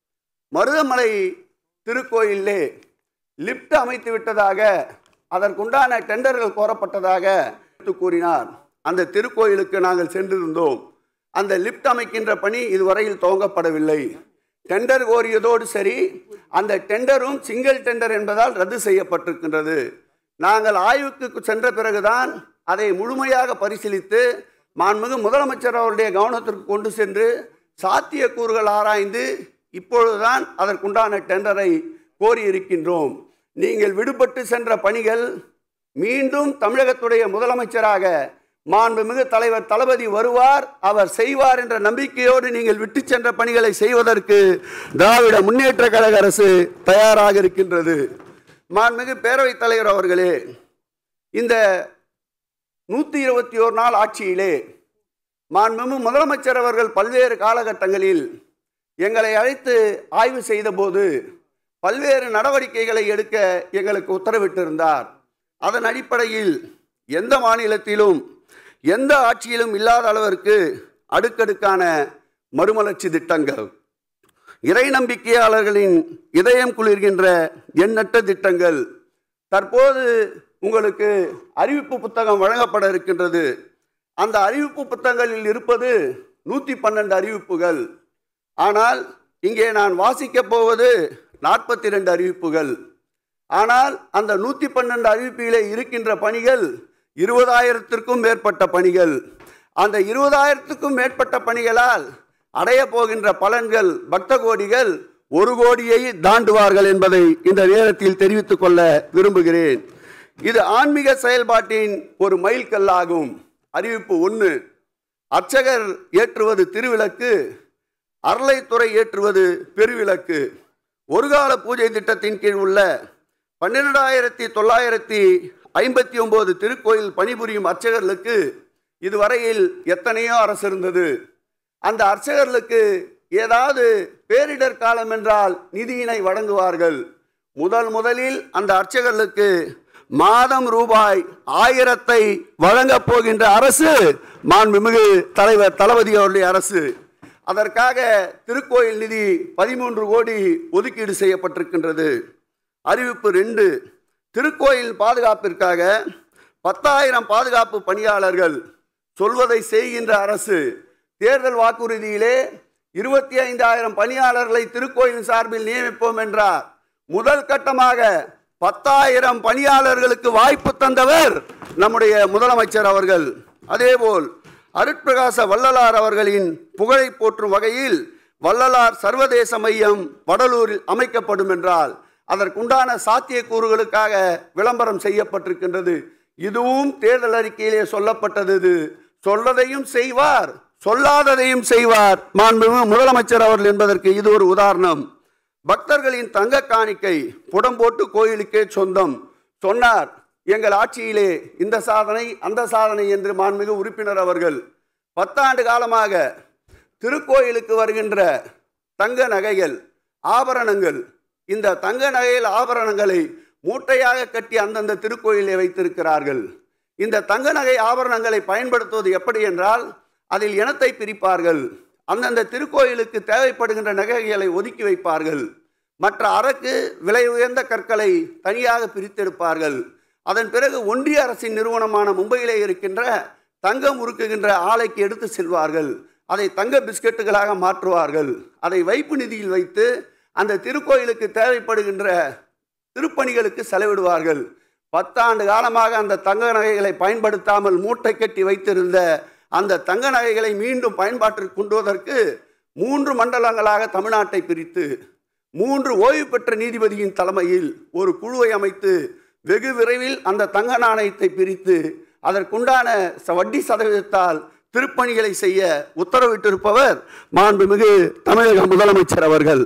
மருதமலை திருக்கோயிலே லிப்ட் அமைத்து விட்டதாக அதற்குண்டான டெண்டர்கள் கோரப்பட்டதாக எடுத்து கூறினார் அந்த திருக்கோயிலுக்கு நாங்கள் சென்றிருந்தோம் அந்த லிப்ட் அமைக்கின்ற பணி இதுவரையில் துவங்கப்படவில்லை டெண்டர் கோரியதோடு சரி அந்த டெண்டரும் சிங்கிள் டெண்டர் என்பதால் ரத்து செய்யப்பட்டிருக்கின்றது நாங்கள் ஆய்வுக்கு சென்ற பிறகுதான் அதை முழுமையாக பரிசீலித்து மாண்புமிகு முதலமைச்சர் அவருடைய கவனத்திற்கு கொண்டு சென்று சாத்தியக்கூறுகள் ஆராய்ந்து இப்பொழுதுதான் அதற்குண்டான டெண்டரை கோரியிருக்கின்றோம் நீங்கள் விடுபட்டு சென்ற பணிகள் மீண்டும் தமிழகத்துடைய முதலமைச்சராக மாண்புமிகு தலைவர் தளபதி வருவார் அவர் செய்வார் என்ற நம்பிக்கையோடு நீங்கள் விட்டு சென்ற பணிகளை செய்வதற்கு திராவிட முன்னேற்ற கழக அரசு தயாராக இருக்கின்றது மாண்புமிகு பேரவைத் தலைவர் அவர்களே இந்த நூற்றி இருபத்தி ஓர் நாள் ஆட்சியிலே மாண்புமிகு முதலமைச்சர் அவர்கள் பல்வேறு காலகட்டங்களில் எங்களை அழைத்து ஆய்வு செய்தபோது பல்வேறு நடவடிக்கைகளை எடுக்க எங்களுக்கு உத்தரவிட்டிருந்தார் அதன் அடிப்படையில் எந்த மாநிலத்திலும் எந்த ஆட்சியிலும் இல்லாத அளவிற்கு அடுக்கடுக்கான மறுமலர்ச்சி திட்டங்கள் இறை நம்பிக்கையாளர்களின் இதயம் குளிர்கின்ற எண்ணற்ற திட்டங்கள் தற்போது உங்களுக்கு அறிவிப்பு புத்தகம் வழங்கப்பட இருக்கின்றது அந்த அறிவிப்பு புத்தகங்களில் இருப்பது நூற்றி பன்னெண்டு அறிவிப்புகள் ஆனால் இங்கே நான் வாசிக்கப் போவது நாற்பத்தி ரெண்டு அறிவிப்புகள் ஆனால் அந்த நூற்றி பன்னெண்டு அறிவிப்பிலே இருக்கின்ற பணிகள் இருபதாயிரத்திற்கும் மேற்பட்ட பணிகள் அந்த இருபதாயிரத்துக்கும் மேற்பட்ட பணிகளால் அடைய போகின்ற பலன்கள் பக்த கோடிகள் ஒரு கோடியை தாண்டுவார்கள் என்பதை இந்த நேரத்தில் தெரிவித்துக் கொள்ள விரும்புகிறேன் இது ஆன்மீக செயல்பாட்டின் ஒரு மைல்கல்லாகும் அறிவிப்பு ஒன்று அர்ச்சகர் ஏற்றுவது திருவிளக்கு அருளைத்துறை ஏற்றுவது பெருவிளக்கு ஒருகால பூஜை திட்டத்தின் கீழ் உள்ள பன்னிரெண்டாயிரத்தி தொள்ளாயிரத்தி ஐம்பத்தி ஒன்பது திருக்கோயில் பணிபுரியும் அர்ச்சகர்களுக்கு இதுவரையில் எத்தனையோ அரசு இருந்தது அந்த அர்ச்சகர்களுக்கு ஏதாவது பேரிடர் காலம் என்றால் நிதியினை வழங்குவார்கள் முதல் முதலில் அந்த அர்ச்சகர்களுக்கு மாதம் ரூபாய் ஆயிரத்தை வழங்கப் போகின்ற அரசு மாண்புமிகு தலைவர் தளபதி அவருடைய அரசு அதற்காக திருக்கோயில் நிதி பதிமூன்று கோடி ஒதுக்கீடு செய்யப்பட்டிருக்கின்றது அறிவிப்பு ரெண்டு திருக்கோயில் பாதுகாப்பிற்காக பத்தாயிரம் பாதுகாப்பு பணியாளர்கள் சொல்வதை செய்கின்ற அரசு தேர்தல் வாக்குறுதியிலே இருபத்தி ஐந்தாயிரம் பணியாளர்களை திருக்கோயில் சார்பில் நியமிப்போம் என்றார் முதல் கட்டமாக பத்தாயிரம் பணியாளர்களுக்கு வாய்ப்பு தந்தவர் நம்முடைய முதலமைச்சர் அவர்கள் அதேபோல் அருட்பிரகாச வள்ளலார் அவர்களின் புகழை போற்றும் வகையில் வள்ளலார் சர்வதேச மையம் வடலூரில் அமைக்கப்படும் என்றால் அதற்குண்டான சாத்தியக்கூறுகளுக்காக விளம்பரம் செய்யப்பட்டிருக்கின்றது இதுவும் தேர்தல் அறிக்கையிலே சொல்லப்பட்டது இது சொல்லதையும் செய்வார் சொல்லாததையும் செய்வார் மாண்புமிகு முதலமைச்சர் அவர்கள் என்பதற்கு இது ஒரு உதாரணம் பக்தர்களின் தங்க காணிக்கை புடம் போட்டு கோயிலுக்கே சொந்தம் சொன்னார் எங்கள் ஆட்சியிலே இந்த சாதனை அந்த சாதனை என்று மாண்புமிகு உறுப்பினர் அவர்கள் பத்தாண்டு காலமாக திருக்கோயிலுக்கு வருகின்ற தங்க நகைகள் ஆபரணங்கள் இந்த தங்க நகைகள் ஆபரணங்களை மூட்டையாக கட்டி அந்தந்த திருக்கோயிலே வைத்திருக்கிறார்கள் இந்த தங்க நகை ஆபரணங்களை பயன்படுத்துவது எப்படி என்றால் அதில் இனத்தை பிரிப்பார்கள் அந்தந்த திருக்கோயிலுக்கு தேவைப்படுகின்ற நகைகளை ஒதுக்கி வைப்பார்கள் மற்ற அரக்கு விலை உயர்ந்த கற்களை தனியாக பிரித்தெடுப்பார்கள் அதன் பிறகு ஒன்றிய அரசின் நிறுவனமான மும்பையிலே இருக்கின்ற தங்கம் உருக்குகின்ற ஆலைக்கு எடுத்து செல்வார்கள் அதை தங்க பிஸ்கட்டுகளாக மாற்றுவார்கள் அதை வைப்பு நிதியில் வைத்து அந்த திருக்கோயிலுக்கு தேவைப்படுகின்ற திருப்பணிகளுக்கு செலவிடுவார்கள் பத்தாண்டு காலமாக அந்த தங்க நகைகளை பயன்படுத்தாமல் மூட்டை கட்டி வைத்திருந்த அந்த தங்க நகைகளை மீண்டும் பயன்பாட்டிற்கு கொண்டு வருவதற்கு மூன்று மண்டலங்களாக தமிழ்நாட்டை பிரித்து மூன்று ஓய்வு பெற்ற நீதிபதியின் தலைமையில் ஒரு குழுவை அமைத்து வெகு விரைவில் அந்த தங்க நாணயத்தை பிரித்து அதற்குண்டான ச- வட்டி சதவீதத்தால் திருப்பணிகளை செய்ய உத்தரவிட்டிருப்பவர் மாண்புமிகு தமிழக முதலமைச்சர் அவர்கள்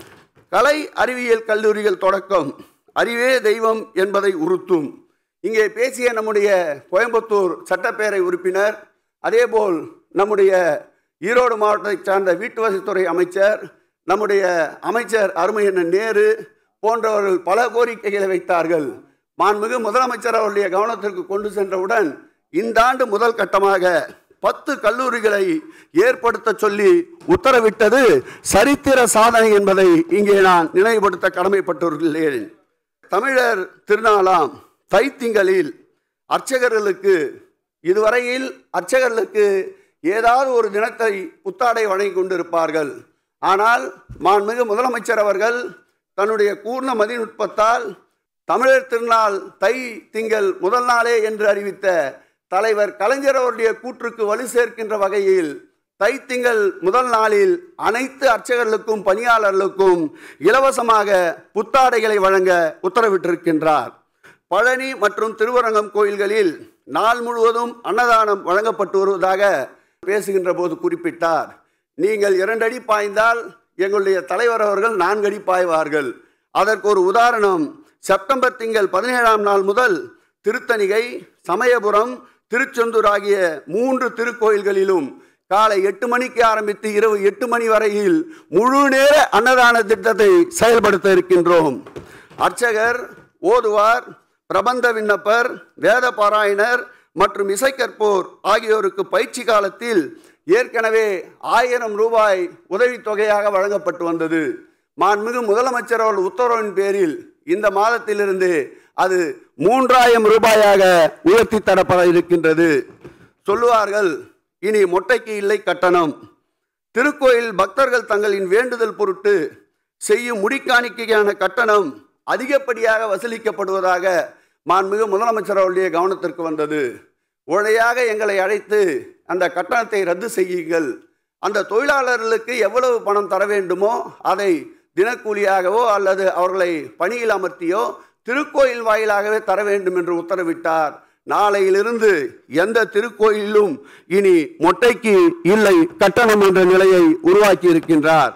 கலை அறிவியல் கல்லூரிகள் தொடக்கம் அறிவே தெய்வம் என்பதை உறுத்தும் இங்கே பேசிய நம்முடைய கோயம்புத்தூர் சட்டப்பேரவை உறுப்பினர் அதேபோல் நம்முடைய ஈரோடு மாவட்டத்தைச் சார்ந்த வீட்டுவசதித்துறை அமைச்சர் நம்முடைய அமைச்சர் அருமையண்ணன் நேரு போன்றவர்கள் பல கோரிக்கைகளை வைத்தார்கள் மாண்புமிகு முதலமைச்சர் அவருடைய கவனத்திற்கு கொண்டு சென்றவுடன் இந்த ஆண்டு முதல் கட்டமாக பத்து கல்லூரிகளை ஏற்படுத்த சொல்லி உத்தரவிட்டது சரித்திர சாதனை என்பதை இங்கே நான் நினைவுபடுத்த கடமைப்பட்டுள்ளேன் தமிழர் திருநாளாம் தைத்திங்களில் அர்ச்சகர்களுக்கு இதுவரையில் அர்ச்சகர்களுக்கு ஏதாவது ஒரு தினத்தை புத்தாடை வழங்கி கொண்டிருப்பார்கள் ஆனால் மாண்புமிகு முதலமைச்சர் அவர்கள் தன்னுடைய கூர்ண மதிநுட்பத்தால் தமிழர் திருநாள் தை திங்கள் முதல் நாளே என்று அறிவித்த தலைவர் கலைஞர் அவருடைய கூற்றுக்கு வலு சேர்க்கின்ற வகையில் தைத்திங்கள் முதல் நாளில் அனைத்து அர்ச்சகர்களுக்கும் பணியாளர்களுக்கும் இலவசமாக புத்தாடைகளை வழங்க உத்தரவிட்டிருக்கின்றார் பழனி மற்றும் திருவரங்கம் கோயில்களில் நாள் முழுவதும் அன்னதானம் வழங்கப்பட்டு வருவதாக பேசுகின்ற போது குறிப்பிட்டார் நீங்கள் இரண்டடி பாய்ந்தால் எங்களுடைய தலைவர் அவர்கள் நான்கடி பாய்வார்கள் அதற்கு ஒரு உதாரணம் செப்டம்பர் திங்கள் பதினேழாம் நாள் முதல் திருத்தணிகை சமயபுரம் திருச்செந்தூர் ஆகிய மூன்று திருக்கோயில்களிலும் காலை எட்டு மணிக்கு ஆரம்பித்து இரவு எட்டு மணி வரையில் முழு நேர அன்னதான திட்டத்தை செயல்படுத்த இருக்கின்றோம் அர்ச்சகர் ஓதுவார் பிரபந்த விண்ணப்பர் வேத பாராயணர் மற்றும் இசைக்கற்போர் ஆகியோருக்கு பயிற்சி காலத்தில் ஏற்கனவே ஆயிரம் ரூபாய் உதவித்தொகையாக வழங்கப்பட்டு வந்தது மாண்புமிகு முதலமைச்சர் அவர்கள் உத்தரவின் பேரில் இந்த மாதத்திலிருந்து அது மூன்றாயிரம் ரூபாயாக உயர்த்தி தரப்பட இருக்கின்றது சொல்லுவார்கள் இனி மொட்டைக்கு இல்லை கட்டணம் திருக்கோயில் பக்தர்கள் தங்களின் வேண்டுதல் பொருட்டு செய்யும் முடிக்காணிக்கையான கட்டணம் அதிகப்படியாக வசூலிக்கப்படுவதாக மாண்புமிகு முதலமைச்சர் அவருடைய கவனத்திற்கு வந்தது உடனடியாக எங்களை அழைத்து அந்த கட்டணத்தை ரத்து செய்யுங்கள் அந்த தொழிலாளர்களுக்கு எவ்வளவு பணம் தர வேண்டுமோ அதை தினக்கூலியாகவோ அல்லது அவர்களை பணியில் அமர்த்தியோ திருக்கோயில் வாயிலாகவே தர வேண்டும் என்று உத்தரவிட்டார் நாளையிலிருந்து எந்த திருக்கோயிலும் இனி மொட்டைக்கு இல்லை கட்டணம் என்ற நிலையை உருவாக்கி இருக்கின்றார்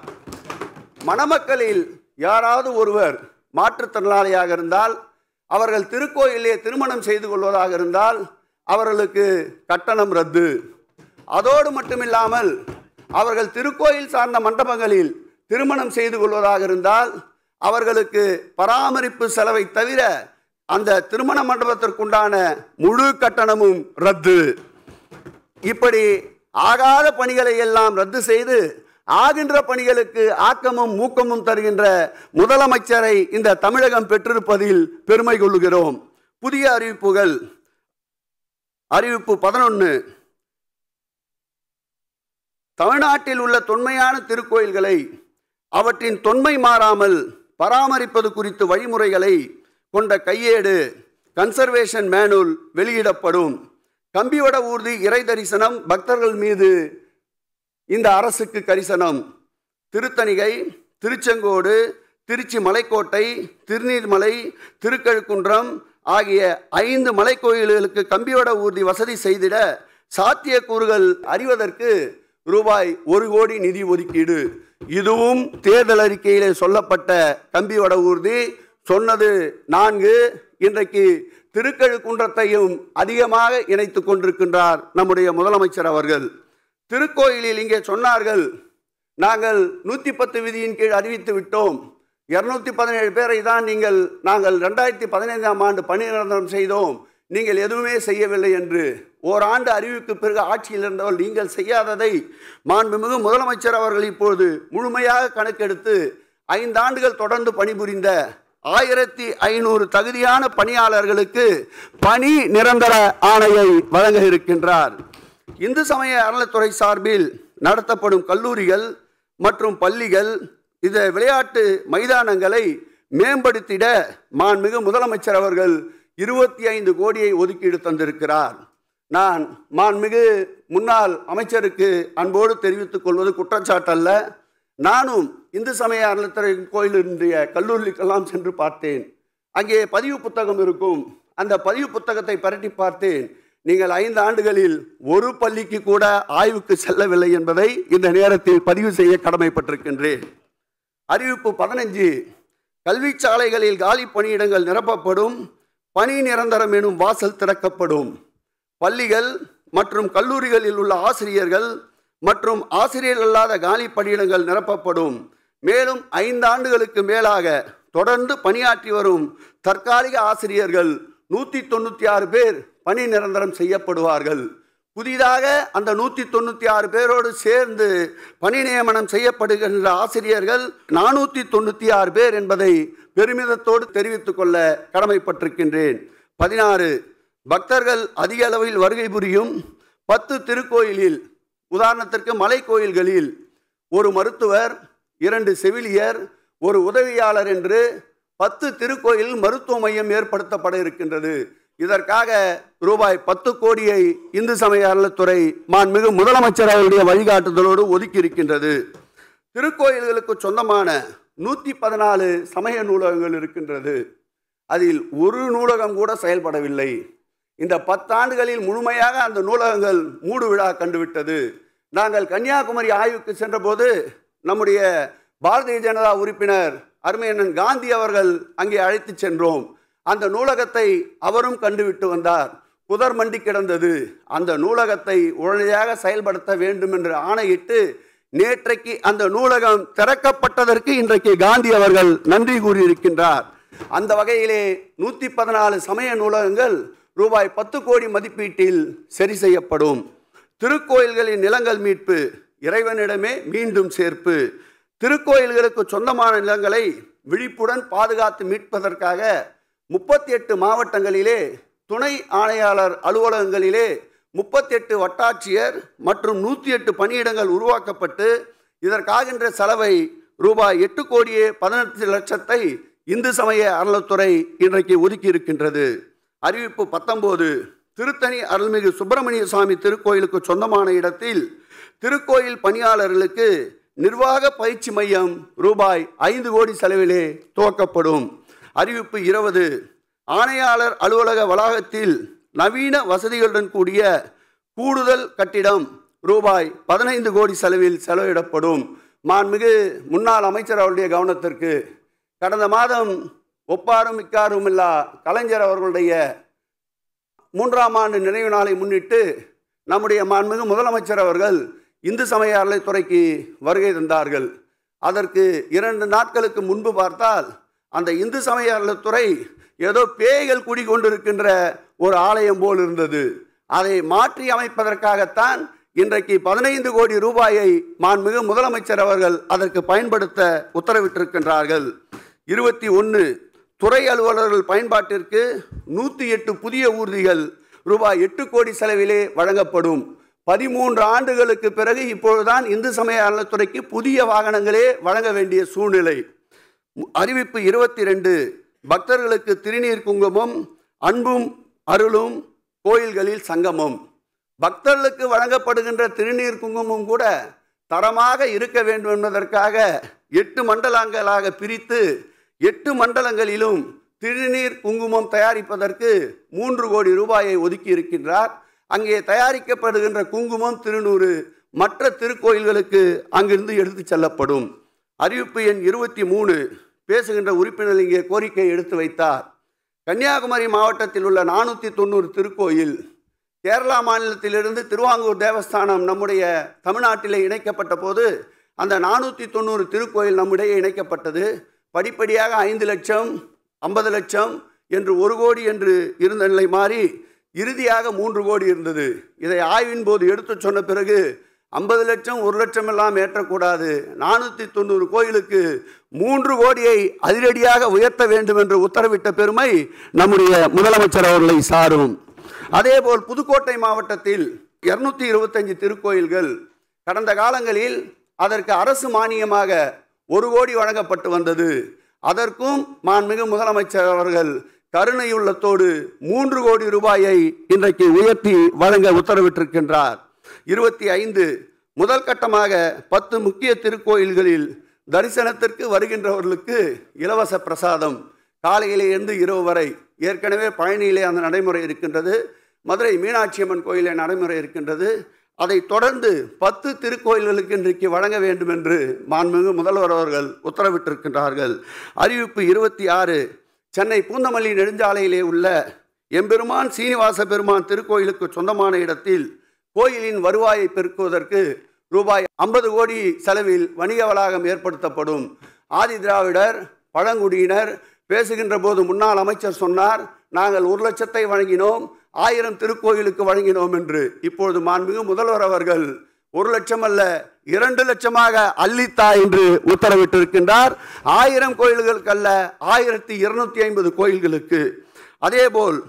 மணமக்களில் யாராவது ஒருவர் மாற்றுத்திறனாளியாக இருந்தால் அவர்கள் திருக்கோயிலே திருமணம் செய்து கொள்வதாக இருந்தால் அவர்களுக்கு கட்டணம் ரத்து அதோடு மட்டுமில்லாமல் அவர்கள் திருக்கோயில் சார்ந்த மண்டபங்களில் திருமணம் செய்து கொள்வதாக இருந்தால் அவர்களுக்கு பராமரிப்பு செலவை தவிர அந்த திருமண மண்டபத்திற்குண்டான முழு கட்டணமும் ரத்து இப்படி ஆகாத பணிகளை எல்லாம் ரத்து செய்து ஆகின்ற பணிகளுக்கு ஆக்கமும் ஊக்கமும் தருகின்ற முதலமைச்சரை இந்த தமிழகம் பெற்றிருப்பதில் பெருமை கொள்ளுகிறோம் புதிய அறிவிப்புகள் அறிவிப்பு பதினொன்று தமிழ்நாட்டில் உள்ள தொன்மையான திருக்கோயில்களை அவற்றின் தொன்மை மாறாமல் பராமரிப்பது குறித்து வழிமுறைகளை கொண்ட கையேடு கன்சர்வேஷன் மேனுவல் வெளியிடப்படும் கம்பிவட ஊர்தி இறை தரிசனம் பக்தர்கள் மீது இந்த அரசுக்கு கரிசனம் திருத்தணிகை திருச்செங்கோடு திருச்சி மலைக்கோட்டை திருநீர்மலை திருக்கழுக்குன்றம் ஆகிய ஐந்து மலைக்கோயில்களுக்கு கம்பிவட ஊர்தி வசதி செய்திட சாத்தியக்கூறுகள் அறிவதற்கு ரூபாய் ஒரு கோடி நிதி ஒதுக்கீடு இதுவும் தேர்தல் அறிக்கையிலே சொல்லப்பட்ட கம்பிவட ஊர்தி சொன்னது நான்கு இன்றைக்கு திருக்கழுக்குன்றத்தையும் அதிகமாக இணைத்து கொண்டிருக்கின்றார் நம்முடைய முதலமைச்சர் அவர்கள் திருக்கோயிலில் இங்கே சொன்னார்கள் நாங்கள் நூற்றி பத்து விதியின் கீழ் அறிவித்து விட்டோம் இருநூத்தி பதினேழு பேரை தான் நீங்கள் நாங்கள் ரெண்டாயிரத்தி பதினைந்தாம் ஆண்டு பணி நிரந்தரம் செய்தோம் நீங்கள் எதுவுமே செய்யவில்லை என்று ஓராண்டு அறிவுக்கு பிறகு ஆட்சியில் இருந்தவர் நீங்கள் செய்யாததை மாண்புமிகு முதலமைச்சர் அவர்கள் இப்போது முழுமையாக கணக்கெடுத்து ஐந்தாண்டுகள் தொடர்ந்து பணிபுரிந்த ஆயிரத்தி ஐநூறு தகுதியான பணியாளர்களுக்கு பணி நிரந்தர ஆணையை வழங்க இருக்கின்றார் இந்து சமய அறநிலைத்துறை சார்பில் நடத்தப்படும் கல்லூரிகள் மற்றும் பள்ளிகள் இந்த விளையாட்டு மைதானங்களை மேம்படுத்திட மாண்புமிகு முதலமைச்சர் அவர்கள் இருபத்தி ஐந்து கோடியை ஒதுக்கீடு தந்திருக்கிறார் நான் மாண்புமிகு முன்னாள் அமைச்சருக்கு அன்போடு தெரிவித்துக் கொள்வது குற்றச்சாட்டல்ல நானும் இந்து சமய அறநிலைத்துறை கோயிலினுடைய கல்லூரிக்கெல்லாம் சென்று பார்த்தேன் அங்கே பதிவு புத்தகம் இருக்கும் அந்த பதிவு புத்தகத்தை பரட்டி பார்த்தேன் நீங்கள் ஐந்து ஆண்டுகளில் ஒரு பள்ளிக்கு கூட ஆய்வுக்கு செல்லவில்லை என்பதை இந்த நேரத்தில் பதிவு செய்ய கடமைப்பட்டிருக்கின்றேன் அறிவிப்பு பதினஞ்சு கல்வி சாலைகளில் காலி பணியிடங்கள் நிரப்பப்படும் பணி நிரந்தரம் எனும் வாசல் திறக்கப்படும் பள்ளிகள் மற்றும் கல்லூரிகளில் உள்ள ஆசிரியர்கள் மற்றும் ஆசிரியர் அல்லாத காலி பணியிடங்கள் நிரப்பப்படும் மேலும் ஐந்து ஆண்டுகளுக்கு மேலாக தொடர்ந்து பணியாற்றி வரும் தற்காலிக ஆசிரியர்கள் நூற்றி தொண்ணூற்றி ஆறு பேர் பணி நிரந்தரம் செய்யப்படுவார்கள் புதிதாக அந்த நூற்றி தொண்ணூற்றி ஆறு பேரோடு சேர்ந்து பணி நியமனம் செய்யப்படுகின்ற ஆசிரியர்கள் நானூற்றி தொண்ணூற்றி ஆறு பேர் என்பதை பெருமிதத்தோடு தெரிவித்துக் கொள்ள கடமைப்பட்டிருக்கின்றேன் பதினாறு பக்தர்கள் அதிக அளவில் வருகை புரியும் பத்து திருக்கோயிலில் உதாரணத்திற்கு மலை கோயில்களில் ஒரு மருத்துவர் இரண்டு செவிலியர் ஒரு உதவியாளர் என்று பத்து திருக்கோயில் மருத்துவ மையம் ஏற்படுத்தப்பட இருக்கின்றது இதற்காக ரூபாய் பத்து கோடியை இந்து சமய அறநிலைத்துறை மாண்புமிகு முதலமைச்சர் அவருடைய வழிகாட்டுதலோடு ஒதுக்கி இருக்கின்றது திருக்கோயில்களுக்கு சொந்தமான நூற்றி பதினாலு சமய நூலகங்கள் இருக்கின்றது அதில் ஒரு நூலகம் கூட செயல்படவில்லை இந்த பத்தாண்டுகளில் முழுமையாக அந்த நூலகங்கள் மூடு விழா கண்டுவிட்டது நாங்கள் கன்னியாகுமரி ஆய்வுக்கு சென்றபோது நம்முடைய பாரதிய ஜனதா உறுப்பினர் அருமையண்ணன் காந்தி அவர்கள் அங்கே அழைத்து சென்றோம் அந்த நூலகத்தை அவரும் கண்டுவிட்டு வந்தார் புதர் மண்டி கிடந்தது அந்த நூலகத்தை உடனடியாக செயல்படுத்த வேண்டும் என்று ஆணையிட்டு நேற்றைக்கு அந்த நூலகம் திறக்கப்பட்டதற்கு இன்றைக்கு காந்தி அவர்கள் நன்றி கூறியிருக்கின்றார் அந்த வகையிலே நூற்றி பதினாலு சமய நூலகங்கள் ரூபாய் பத்து கோடி மதிப்பீட்டில் சரி செய்யப்படும் திருக்கோயில்களின் நிலங்கள் மீட்பு இறைவனிடமே மீண்டும் சேர்ப்பு திருக்கோயில்களுக்கு சொந்தமான நிலங்களை விழிப்புடன் பாதுகாத்து மீட்பதற்காக முப்பத்தி எட்டு மாவட்டங்களிலே துணை ஆணையாளர் அலுவலகங்களிலே முப்பத்தி எட்டு வட்டாட்சியர் மற்றும் நூற்றி எட்டு பணியிடங்கள் உருவாக்கப்பட்டு இதற்காகின்ற செலவை ரூபாய் எட்டு கோடியே பதினெட்டு லட்சத்தை இந்து சமய அறநிலைத்துறை இன்றைக்கு ஒதுக்கி இருக்கின்றது அறிவிப்பு பத்தொம்போது திருத்தணி அருள்மிகு சுப்பிரமணிய சுவாமி திருக்கோயிலுக்கு சொந்தமான இடத்தில் திருக்கோயில் பணியாளர்களுக்கு நிர்வாக பயிற்சி மையம் ரூபாய் ஐந்து கோடி செலவிலே துவக்கப்படும் அறிவிப்பு இருபது ஆணையாளர் அலுவலக வளாகத்தில் நவீன வசதிகளுடன் கூடிய கூடுதல் கட்டிடம் ரூபாய் பதினைந்து கோடி செலவில் செலவிடப்படும் மாண்புமிகு முன்னாள் அமைச்சர் அவருடைய கவனத்திற்கு கடந்த மாதம் ஒப்பாரும் மிக்காரும் இல்லா கலைஞர் அவர்களுடைய மூன்றாம் ஆண்டு நினைவு நாளை முன்னிட்டு நம்முடைய மாண்புமிகு முதலமைச்சர் அவர்கள் இந்து சமய அறநிலைத்துறைக்கு வருகை தந்தார்கள் அதற்கு இரண்டு நாட்களுக்கு முன்பு பார்த்தால் அந்த இந்து சமய அறநிலைத்துறை ஏதோ பேய்கள் குடிகொண்டிருக்கின்ற ஒரு ஆலயம் போல் இருந்தது அதை மாற்றி அமைப்பதற்காகத்தான் இன்றைக்கு பதினைந்து கோடி ரூபாயை மாண்புமிகு முதலமைச்சர் அவர்கள் அதற்கு பயன்படுத்த உத்தரவிட்டிருக்கின்றார்கள் இருபத்தி ஒன்று துறை அலுவலர்கள் பயன்பாட்டிற்கு நூற்றி எட்டு புதிய ஊர்திகள் ரூபாய் எட்டு கோடி செலவிலே வழங்கப்படும் பதிமூன்று ஆண்டுகளுக்கு பிறகு இப்பொழுதுதான் இந்து சமய அறநிலைத்துறைக்கு புதிய வாகனங்களே வழங்க வேண்டிய சூழ்நிலை அறிவிப்பு இருபத்தி ரெண்டு பக்தர்களுக்கு திருநீர் குங்குமம் அன்பும் அருளும் கோயில்களில் சங்கமம் பக்தர்களுக்கு வழங்கப்படுகின்ற திருநீர் குங்குமம் கூட தரமாக இருக்க வேண்டும் என்பதற்காக எட்டு மண்டலங்களாக பிரித்து எட்டு மண்டலங்களிலும் திருநீர் குங்குமம் தயாரிப்பதற்கு மூன்று கோடி ரூபாயை ஒதுக்கி இருக்கின்றார் அங்கே தயாரிக்கப்படுகின்ற குங்குமம் திருநூறு மற்ற திருக்கோயில்களுக்கு அங்கிருந்து எடுத்துச் செல்லப்படும் அறிவிப்பு எண் இருபத்தி மூணு பேசுகின்ற உறுப்பினர் இங்கே கோரிக்கை எடுத்து வைத்தார் கன்னியாகுமரி மாவட்டத்தில் உள்ள நானூற்றி தொண்ணூறு திருக்கோயில் கேரளா மாநிலத்திலிருந்து திருவாங்கூர் தேவஸ்தானம் நம்முடைய தமிழ்நாட்டிலே இணைக்கப்பட்ட போது அந்த நானூற்றி தொண்ணூறு திருக்கோயில் நம்முடைய இணைக்கப்பட்டது படிப்படியாக ஐந்து லட்சம் ஐம்பது லட்சம் என்று ஒரு கோடி என்று இருந்த நிலை மாறி இறுதியாக மூன்று கோடி இருந்தது இதை ஆய்வின் போது எடுத்து சொன்ன பிறகு ஐம்பது லட்சம் ஒரு லட்சம் எல்லாம் ஏற்றக்கூடாது நானூற்றி தொண்ணூறு கோயிலுக்கு மூன்று கோடியை அதிரடியாக உயர்த்த வேண்டும் என்று உத்தரவிட்ட பெருமை நம்முடைய முதலமைச்சர் அவர்களை சாரும் அதேபோல் புதுக்கோட்டை மாவட்டத்தில் இருநூத்தி இருபத்தஞ்சு திருக்கோயில்கள் கடந்த காலங்களில் அதற்கு அரசு மானியமாக ஒரு கோடி வழங்கப்பட்டு வந்தது அதற்கும் மாண்புமிகு முதலமைச்சர் அவர்கள் கருணையுள்ளத்தோடு மூன்று கோடி ரூபாயை இன்றைக்கு உயர்த்தி வழங்க உத்தரவிட்டிருக்கின்றார் இருபத்தி ஐந்து முதல் கட்டமாக பத்து முக்கிய திருக்கோயில்களில் தரிசனத்திற்கு வருகின்றவர்களுக்கு இலவச பிரசாதம் காலையிலே இருந்து இரவு வரை ஏற்கனவே பழனியிலே அந்த நடைமுறை இருக்கின்றது மதுரை மீனாட்சி அம்மன் கோயிலே நடைமுறை இருக்கின்றது அதைத் தொடர்ந்து பத்து திருக்கோயில்களுக்கு இன்றைக்கு வழங்க வேண்டும் என்று மாண்புமிகு முதல்வர் அவர்கள் உத்தரவிட்டிருக்கின்றார்கள் அறிவிப்பு இருபத்தி ஆறு சென்னை பூந்தமல்லி நெடுஞ்சாலையிலே உள்ள எம்பெருமான் சீனிவாச பெருமான் திருக்கோயிலுக்கு சொந்தமான இடத்தில் கோயிலின் வருவாயை பெருக்குவதற்கு ரூபாய் ஐம்பது கோடி செலவில் வணிக வளாகம் ஏற்படுத்தப்படும் ஆதி திராவிடர் பழங்குடியினர் பேசுகின்ற போது முன்னாள் அமைச்சர் சொன்னார் நாங்கள் ஒரு லட்சத்தை வழங்கினோம் ஆயிரம் திருக்கோயிலுக்கு வழங்கினோம் என்று இப்பொழுது மாண்புமிகு முதல்வர் அவர்கள் ஒரு லட்சம் அல்ல இரண்டு லட்சமாக அள்ளித்தா என்று உத்தரவிட்டிருக்கின்றார் ஆயிரம் கோயில்களுக்கு அல்ல ஆயிரத்தி இருநூத்தி ஐம்பது கோயில்களுக்கு அதேபோல்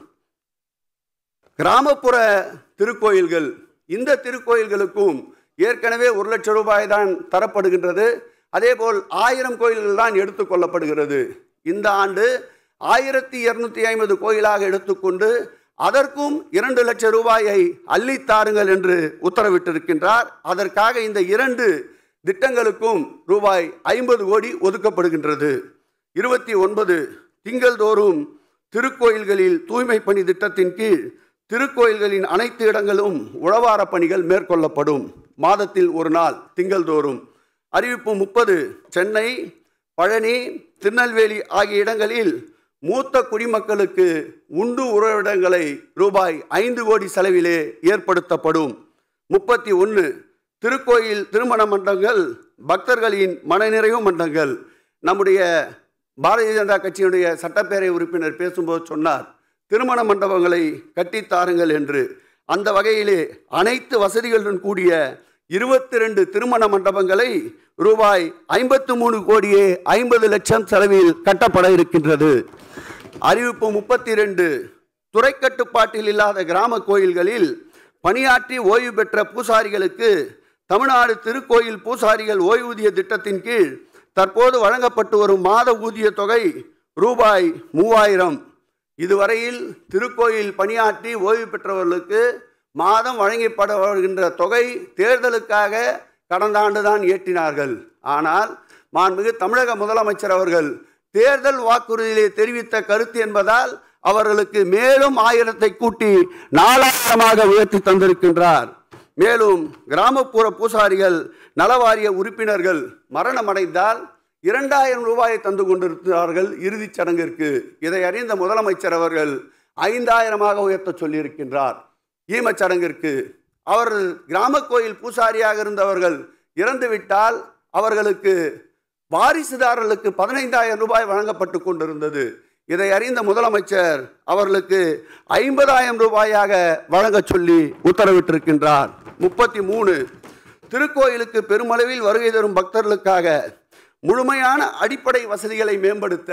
கிராமப்புற திருக்கோயில்கள் இந்த திருக்கோயில்களுக்கும் ஏற்கனவே ஒரு லட்சம் ரூபாய் தான் தரப்படுகின்றது அதேபோல் ஆயிரம் கோயில்கள் தான் எடுத்துக்கொள்ளப்படுகிறது இந்த ஆண்டு ஆயிரத்தி இருநூத்தி ஐம்பது கோயிலாக எடுத்துக்கொண்டு அதற்கும் இரண்டு லட்சம் ரூபாயை அள்ளித்தாருங்கள் என்று உத்தரவிட்டிருக்கின்றார் அதற்காக இந்த இரண்டு திட்டங்களுக்கும் ரூபாய் ஐம்பது கோடி ஒதுக்கப்படுகின்றது இருபத்தி ஒன்பது திங்கள்தோறும் திருக்கோயில்களில் தூய்மை பணி திட்டத்தின் கீழ் திருக்கோயில்களின் அனைத்து இடங்களும் உழவார பணிகள் மேற்கொள்ளப்படும் மாதத்தில் ஒரு நாள் திங்கள்தோறும் அறிவிப்பு முப்பது சென்னை பழனி திருநெல்வேலி ஆகிய இடங்களில் மூத்த குடிமக்களுக்கு உண்டு உறவிடங்களை ரூபாய் ஐந்து கோடி செலவிலே ஏற்படுத்தப்படும் முப்பத்தி ஒன்று திருக்கோயில் திருமண மண்டங்கள் பக்தர்களின் மனநிறைவு மண்டங்கள் நம்முடைய பாரதிய ஜனதா கட்சியினுடைய சட்டப்பேரவை உறுப்பினர் பேசும்போது சொன்னார் திருமண மண்டபங்களை கட்டித்தாருங்கள் என்று அந்த வகையிலே அனைத்து வசதிகளுடன் கூடிய இருபத்தி ரெண்டு திருமண மண்டபங்களை ரூபாய் ஐம்பத்து மூணு கோடியே ஐம்பது லட்சம் செலவில் கட்டப்பட இருக்கின்றது அறிவிப்பு முப்பத்தி ரெண்டு துறை கட்டுப்பாட்டில் இல்லாத கிராம கோயில்களில் பணியாற்றி ஓய்வு பெற்ற பூசாரிகளுக்கு தமிழ்நாடு திருக்கோயில் பூசாரிகள் ஓய்வூதிய திட்டத்தின் கீழ் தற்போது வழங்கப்பட்டு வரும் மாத ஊதிய தொகை ரூபாய் மூவாயிரம் இதுவரையில் திருக்கோயில் பணியாற்றி ஓய்வு பெற்றவர்களுக்கு மாதம் வழங்கப்பட வருகின்ற தொகை தேர்தலுக்காக கடந்த ஆண்டு தான் ஏற்றினார்கள் ஆனால் மாண்புமிகு தமிழக முதலமைச்சர் அவர்கள் தேர்தல் வாக்குறுதியிலே தெரிவித்த கருத்து என்பதால் அவர்களுக்கு மேலும் ஆயிரத்தை கூட்டி நாலாயிரமாக உயர்த்தி தந்திருக்கின்றார் மேலும் கிராமப்புற பூசாரிகள் நலவாரிய உறுப்பினர்கள் மரணமடைந்தால் இரண்டாயிரம் ரூபாயை தந்து கொண்டிருக்கிறார்கள் இறுதிச் சடங்கிற்கு இதை அறிந்த முதலமைச்சர் அவர்கள் ஐந்தாயிரமாக உயர்த்த சொல்லியிருக்கின்றார் ஈமச் சடங்கிற்கு அவர்கள் கிராம கோயில் பூசாரியாக இருந்தவர்கள் இறந்துவிட்டால் அவர்களுக்கு வாரிசுதாரர்களுக்கு பதினைந்தாயிரம் ரூபாய் வழங்கப்பட்டு கொண்டிருந்தது இதை அறிந்த முதலமைச்சர் அவர்களுக்கு ஐம்பதாயிரம் ரூபாயாக வழங்கச் சொல்லி உத்தரவிட்டிருக்கின்றார் முப்பத்தி மூணு திருக்கோயிலுக்கு பெருமளவில் வருகை தரும் பக்தர்களுக்காக முழுமையான அடிப்படை வசதிகளை மேம்படுத்த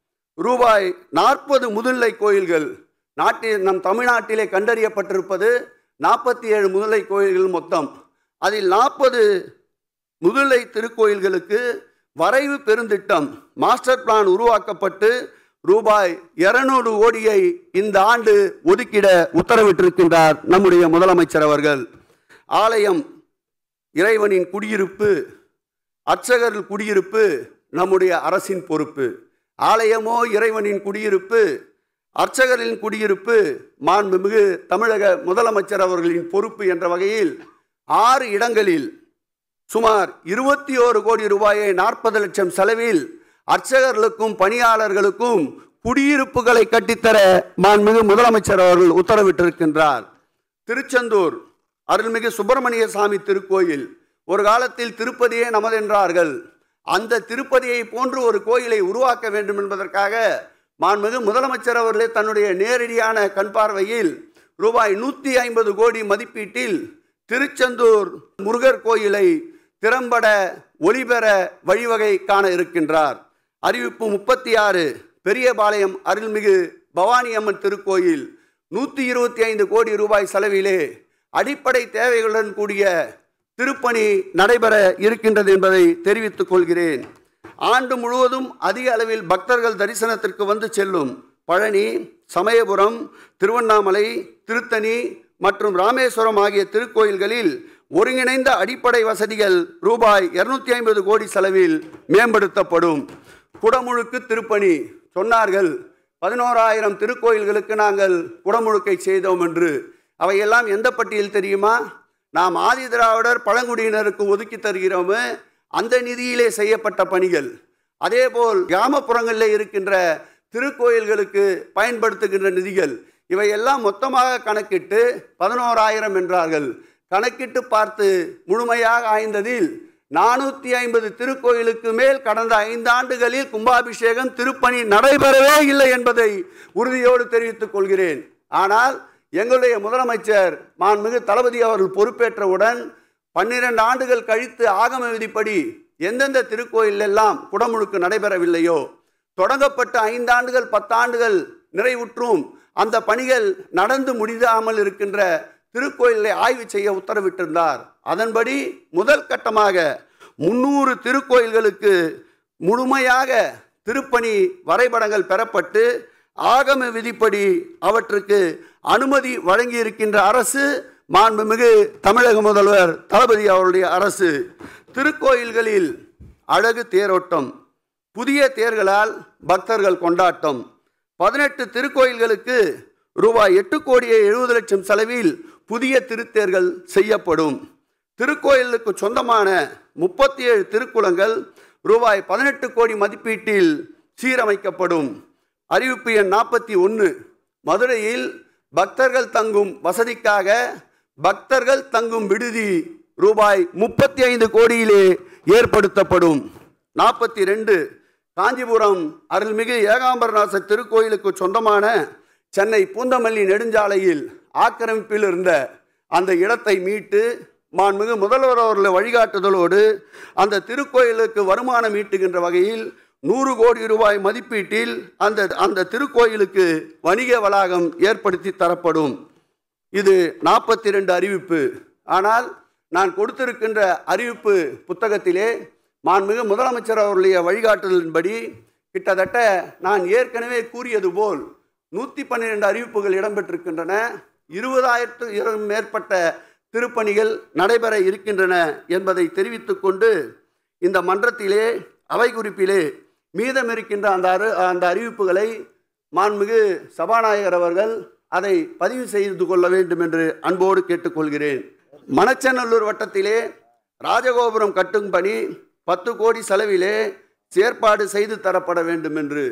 ரூபாய் நாற்பது முதுநிலை கோயில்கள் நாட்டில் நம் தமிழ்நாட்டிலே கண்டறியப்பட்டிருப்பது நாற்பத்தி ஏழு முதுநிலை கோயில்கள் மொத்தம் அதில் நாற்பது முதுநிலை திருக்கோயில்களுக்கு வரைவு பெருந்திட்டம் மாஸ்டர் பிளான் உருவாக்கப்பட்டு ரூபாய் இருநூறு கோடியை இந்த ஆண்டு ஒதுக்கிட உத்தரவிட்டிருக்கின்றார் நம்முடைய முதலமைச்சர் அவர்கள் ஆலயம் இறைவனின் குடியிருப்பு அர்ச்சகர்கள் குடியிருப்பு நம்முடைய அரசின் பொறுப்பு ஆலயமோ இறைவனின் குடியிருப்பு அர்ச்சகரின் குடியிருப்பு மாண்புமிகு தமிழக முதலமைச்சர் அவர்களின் பொறுப்பு என்ற வகையில் ஆறு இடங்களில் சுமார் இருபத்தி ஓரு கோடி ரூபாயை நாற்பது லட்சம் செலவில் அர்ச்சகர்களுக்கும் பணியாளர்களுக்கும் குடியிருப்புகளை கட்டித்தர மாண்புமிகு முதலமைச்சர் அவர்கள் உத்தரவிட்டிருக்கின்றார் திருச்செந்தூர் அருள்மிகு சுப்பிரமணிய சாமி திருக்கோயில் ஒரு காலத்தில் திருப்பதியே நமதென்றார்கள் அந்த திருப்பதியை போன்று ஒரு கோயிலை உருவாக்க வேண்டும் என்பதற்காக மாண்புமிகு முதலமைச்சர் அவர்களே தன்னுடைய நேரடியான கண் பார்வையில் ரூபாய் நூற்றி ஐம்பது கோடி மதிப்பீட்டில் திருச்செந்தூர் முருகர் கோயிலை திறம்பட ஒளிபெற வழிவகை காண இருக்கின்றார் அறிவிப்பு முப்பத்தி ஆறு பெரியபாளையம் அருள்மிகு பவானி அம்மன் திருக்கோயில் நூற்றி இருபத்தி ஐந்து கோடி ரூபாய் செலவிலே அடிப்படை தேவைகளுடன் கூடிய திருப்பணி நடைபெற இருக்கின்றது என்பதை தெரிவித்துக் கொள்கிறேன் ஆண்டு முழுவதும் அதிக அளவில் பக்தர்கள் தரிசனத்திற்கு வந்து செல்லும் பழனி சமயபுரம் திருவண்ணாமலை திருத்தணி மற்றும் ராமேஸ்வரம் ஆகிய திருக்கோயில்களில் ஒருங்கிணைந்த அடிப்படை வசதிகள் ரூபாய் இருநூத்தி ஐம்பது கோடி செலவில் மேம்படுத்தப்படும் குடமுழுக்கு திருப்பணி சொன்னார்கள் பதினோராயிரம் திருக்கோயில்களுக்கு நாங்கள் குடமுழுக்கை செய்தோம் என்று அவையெல்லாம் எந்த பட்டியல் தெரியுமா நாம் ஆதி திராவிடர் பழங்குடியினருக்கு ஒதுக்கி தருகிறோமோ அந்த நிதியிலே செய்யப்பட்ட பணிகள் அதேபோல் கிராமப்புறங்களில் இருக்கின்ற திருக்கோயில்களுக்கு பயன்படுத்துகின்ற நிதிகள் இவையெல்லாம் மொத்தமாக கணக்கிட்டு பதினோராயிரம் என்றார்கள் கணக்கிட்டு பார்த்து முழுமையாக ஆய்ந்ததில் நானூற்றி ஐம்பது திருக்கோயிலுக்கு மேல் கடந்த ஐந்து ஆண்டுகளில் கும்பாபிஷேகம் திருப்பணி நடைபெறவே இல்லை என்பதை உறுதியோடு தெரிவித்துக் கொள்கிறேன் ஆனால் எங்களுடைய முதலமைச்சர் மாண்புமிகு தளபதி அவர்கள் பொறுப்பேற்றவுடன் பன்னிரண்டு ஆண்டுகள் கழித்து ஆகம விதிப்படி எந்தெந்த திருக்கோயில் எல்லாம் குடமுழுக்கு நடைபெறவில்லையோ தொடங்கப்பட்ட ஐந்தாண்டுகள் பத்தாண்டுகள் நிறைவுற்றும் அந்த பணிகள் நடந்து முடியாமல் இருக்கின்ற திருக்கோயிலை ஆய்வு செய்ய உத்தரவிட்டிருந்தார் அதன்படி முதல் கட்டமாக முன்னூறு திருக்கோயில்களுக்கு முழுமையாக திருப்பணி வரைபடங்கள் பெறப்பட்டு ஆகம விதிப்படி அவற்றுக்கு அனுமதி வழங்கி இருக்கின்ற அரசு மாண்புமிகு தமிழக முதல்வர் தளபதி அவருடைய அரசு திருக்கோயில்களில் அழகு தேரோட்டம் புதிய தேர்களால் பக்தர்கள் கொண்டாட்டம் பதினெட்டு திருக்கோயில்களுக்கு ரூபாய் எட்டு கோடியே எழுபது லட்சம் செலவில் புதிய திருத்தேர்கள் செய்யப்படும் திருக்கோயிலுக்கு சொந்தமான முப்பத்தி ஏழு திருக்குளங்கள் ரூபாய் பதினெட்டு கோடி மதிப்பீட்டில் சீரமைக்கப்படும் அறிவிப்பு எண் நாற்பத்தி ஒன்று மதுரையில் பக்தர்கள் தங்கும் வசதிக்காக பக்தர்கள் தங்கும் விடுதி ரூபாய் முப்பத்தி ஐந்து கோடியிலே ஏற்படுத்தப்படும் நாற்பத்தி ரெண்டு காஞ்சிபுரம் அருள்மிகு ஏகாம்பரநாசர் திருக்கோயிலுக்கு சொந்தமான சென்னை பூந்தமல்லி நெடுஞ்சாலையில் ஆக்கிரமிப்பில் இருந்த அந்த இடத்தை மீட்டு மாண்புமிகு முதல்வர் அவர்கள் வழிகாட்டுதலோடு அந்த திருக்கோயிலுக்கு வருமானம் ஈட்டுகின்ற வகையில் நூறு கோடி ரூபாய் மதிப்பீட்டில் அந்த அந்த திருக்கோயிலுக்கு வணிக வளாகம் ஏற்படுத்தி தரப்படும் இது நாற்பத்தி ரெண்டு அறிவிப்பு ஆனால் நான் கொடுத்திருக்கின்ற அறிவிப்பு புத்தகத்திலே மாண்புமிகு முதலமைச்சர் அவருடைய வழிகாட்டுதலின்படி கிட்டத்தட்ட நான் ஏற்கனவே கூறியது போல் நூற்றி பன்னிரெண்டு அறிவிப்புகள் இடம்பெற்றிருக்கின்றன இருபதாயிரத்து மேற்பட்ட திருப்பணிகள் நடைபெற இருக்கின்றன என்பதை தெரிவித்துக் கொண்டு இந்த மன்றத்திலே அவை குறிப்பிலே மீதம் இருக்கின்ற அந்த அரு அந்த அறிவிப்புகளை மாண்புமிகு சபாநாயகர் அவர்கள் அதை பதிவு செய்து கொள்ள வேண்டும் என்று அன்போடு கேட்டுக்கொள்கிறேன் மணச்சநல்லூர் வட்டத்திலே ராஜகோபுரம் கட்டும் பணி பத்து கோடி செலவிலே செயற்பாடு செய்து தரப்பட வேண்டும் என்று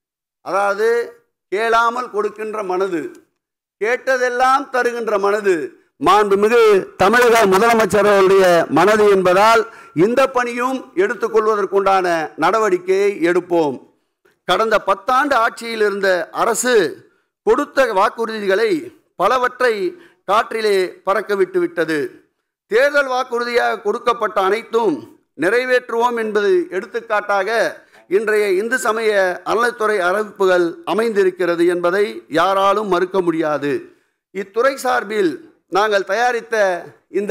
அதாவது கேளாமல் கொடுக்கின்ற மனது கேட்டதெல்லாம் தருகின்ற மனது மாண்புமிகு தமிழக முதலமைச்சர் அவருடைய மனது என்பதால் இந்த பணியும் எடுத்துக்கொள்வதற்குண்டான நடவடிக்கையை எடுப்போம் கடந்த பத்தாண்டு ஆட்சியில் இருந்த அரசு கொடுத்த வாக்குறுதிகளை பலவற்றை காற்றிலே பறக்க விட்டு விட்டது தேர்தல் வாக்குறுதியாக கொடுக்கப்பட்ட அனைத்தும் நிறைவேற்றுவோம் என்பது எடுத்துக்காட்டாக இன்றைய இந்து சமய அறநிலைத்துறை அறிவிப்புகள் அமைந்திருக்கிறது என்பதை யாராலும் மறுக்க முடியாது இத்துறை சார்பில் நாங்கள் தயாரித்த இந்த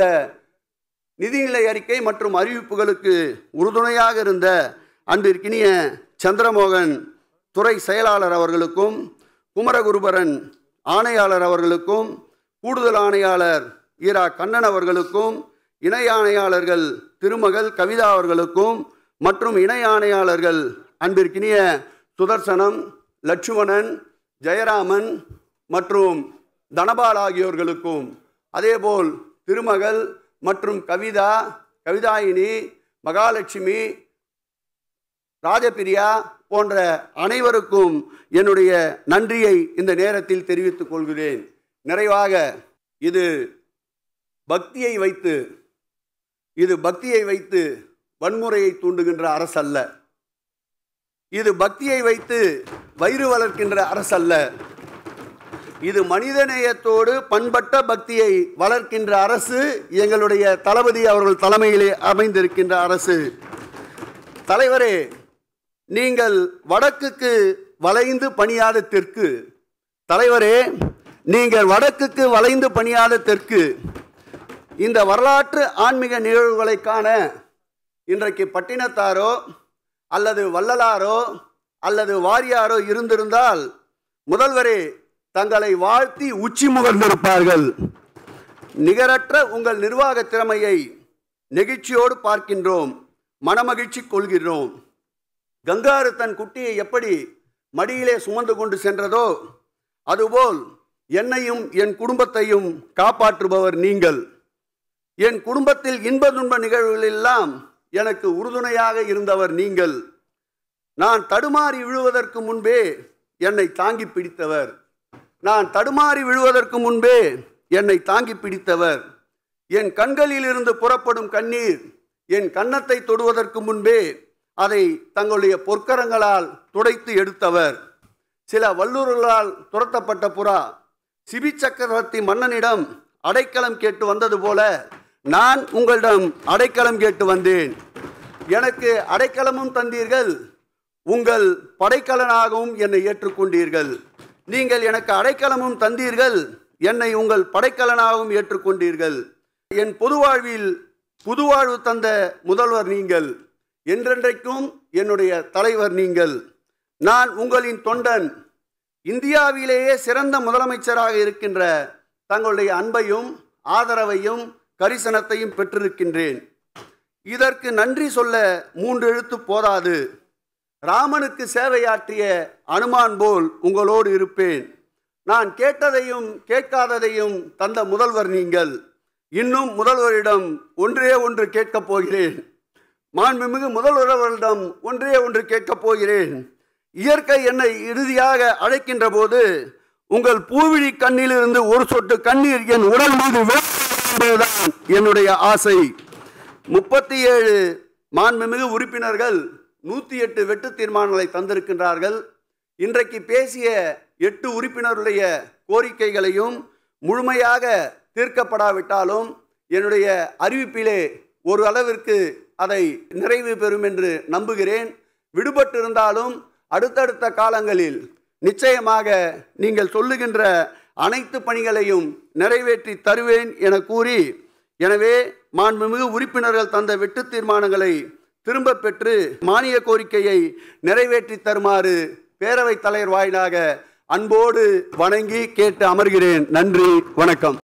நிதிநிலை அறிக்கை மற்றும் அறிவிப்புகளுக்கு உறுதுணையாக இருந்த அன்பிற்கினிய சந்திரமோகன் துறை செயலாளர் அவர்களுக்கும் குமரகுருபரன் ஆணையாளர் அவர்களுக்கும் கூடுதல் ஆணையாளர் ஈரா கண்ணன் அவர்களுக்கும் இணை ஆணையாளர்கள் திருமகள் கவிதா அவர்களுக்கும் மற்றும் இணை ஆணையாளர்கள் அன்பிற்கினிய சுதர்சனம் லட்சுமணன் ஜெயராமன் மற்றும் தனபால் ஆகியோர்களுக்கும் அதேபோல் திருமகள் மற்றும் கவிதா கவிதாயினி மகாலட்சுமி ராஜபிரியா போன்ற அனைவருக்கும் என்னுடைய நன்றியை இந்த நேரத்தில் தெரிவித்துக் கொள்கிறேன் நிறைவாக இது பக்தியை வைத்து இது பக்தியை வைத்து வன்முறையை தூண்டுகின்ற அரசல்ல இது பக்தியை வைத்து வயிறு வளர்க்கின்ற அரசல்ல இது மனிதநேயத்தோடு பண்பட்ட பக்தியை வளர்க்கின்ற அரசு எங்களுடைய தளபதி அவர்கள் தலைமையிலே அமைந்திருக்கின்ற அரசு தலைவரே நீங்கள் வடக்குக்கு வளைந்து பணியாத தெற்கு தலைவரே நீங்கள் வடக்குக்கு வளைந்து பணியாத தெற்கு இந்த வரலாற்று ஆன்மீக நிகழ்வுகளை காண இன்றைக்கு பட்டினத்தாரோ அல்லது வள்ளலாரோ அல்லது வாரியாரோ இருந்திருந்தால் முதல்வரே தங்களை வாழ்த்தி உச்சி முகர்ந்திருப்பார்கள் நிகரற்ற உங்கள் நிர்வாக திறமையை நெகிழ்ச்சியோடு பார்க்கின்றோம் மனமகிழ்ச்சி கொள்கிறோம் கங்காரு தன் குட்டியை எப்படி மடியிலே சுமந்து கொண்டு சென்றதோ அதுபோல் என்னையும் என் குடும்பத்தையும் காப்பாற்றுபவர் நீங்கள் என் குடும்பத்தில் இன்ப துன்ப நிகழ்வுகளெல்லாம் எனக்கு உறுதுணையாக இருந்தவர் நீங்கள் நான் தடுமாறி விழுவதற்கு முன்பே என்னை தாங்கி பிடித்தவர் நான் தடுமாறி விழுவதற்கு முன்பே என்னை தாங்கி பிடித்தவர் என் கண்களில் இருந்து புறப்படும் கண்ணீர் என் கன்னத்தை தொடுவதற்கு முன்பே அதை தங்களுடைய பொற்கரங்களால் துடைத்து எடுத்தவர் சில வல்லூர்களால் துரத்தப்பட்ட புறா சிபி சக்கரவர்த்தி மன்னனிடம் அடைக்கலம் கேட்டு வந்தது போல நான் உங்களிடம் அடைக்கலம் கேட்டு வந்தேன் எனக்கு அடைக்கலமும் தந்தீர்கள் உங்கள் படைக்கலனாகவும் என்னை ஏற்றுக்கொண்டீர்கள் நீங்கள் எனக்கு அடைக்கலமும் தந்தீர்கள் என்னை உங்கள் படைக்கலனாகவும் ஏற்றுக்கொண்டீர்கள் என் பொது வாழ்வில் புதுவாழ்வு தந்த முதல்வர் நீங்கள் என்றென்றைக்கும் என்னுடைய தலைவர் நீங்கள் நான் உங்களின் தொண்டன் இந்தியாவிலேயே சிறந்த முதலமைச்சராக இருக்கின்ற தங்களுடைய அன்பையும் ஆதரவையும் கரிசனத்தையும் பெற்றிருக்கின்றேன் இதற்கு நன்றி சொல்ல மூன்று எழுத்து போதாது ராமனுக்கு சேவையாற்றிய அனுமான் போல் உங்களோடு இருப்பேன் நான் கேட்டதையும் கேட்காததையும் தந்த முதல்வர் நீங்கள் இன்னும் முதல்வரிடம் ஒன்றே ஒன்று கேட்கப் போகிறேன் மாண்புமிகு முதல்வரிடம் ஒன்றே ஒன்று கேட்கப் போகிறேன் இயற்கை என்னை இறுதியாக அழைக்கின்ற போது உங்கள் பூவிழி கண்ணிலிருந்து ஒரு சொட்டு கண்ணீர் என் உடல் மீது விழ என்பதுதான் என்னுடைய ஆசை முப்பத்தி ஏழு மாண்புமிகு உறுப்பினர்கள் நூற்றி எட்டு வெட்டு தீர்மானங்களை தந்திருக்கின்றார்கள் இன்றைக்கு பேசிய எட்டு உறுப்பினருடைய கோரிக்கைகளையும் முழுமையாக தீர்க்கப்படாவிட்டாலும் என்னுடைய அறிவிப்பிலே ஒரு அளவிற்கு அதை நிறைவு பெறும் என்று நம்புகிறேன் விடுபட்டிருந்தாலும் அடுத்தடுத்த காலங்களில் நிச்சயமாக நீங்கள் சொல்லுகின்ற அனைத்து பணிகளையும் நிறைவேற்றி தருவேன் என கூறி எனவே மாண்புமிகு உறுப்பினர்கள் தந்த வெட்டு தீர்மானங்களை திரும்ப பெற்று மானிய கோரிக்கையை நிறைவேற்றி தருமாறு பேரவைத் தலைவர் வாயிலாக அன்போடு வணங்கி கேட்டு அமர்கிறேன் நன்றி வணக்கம்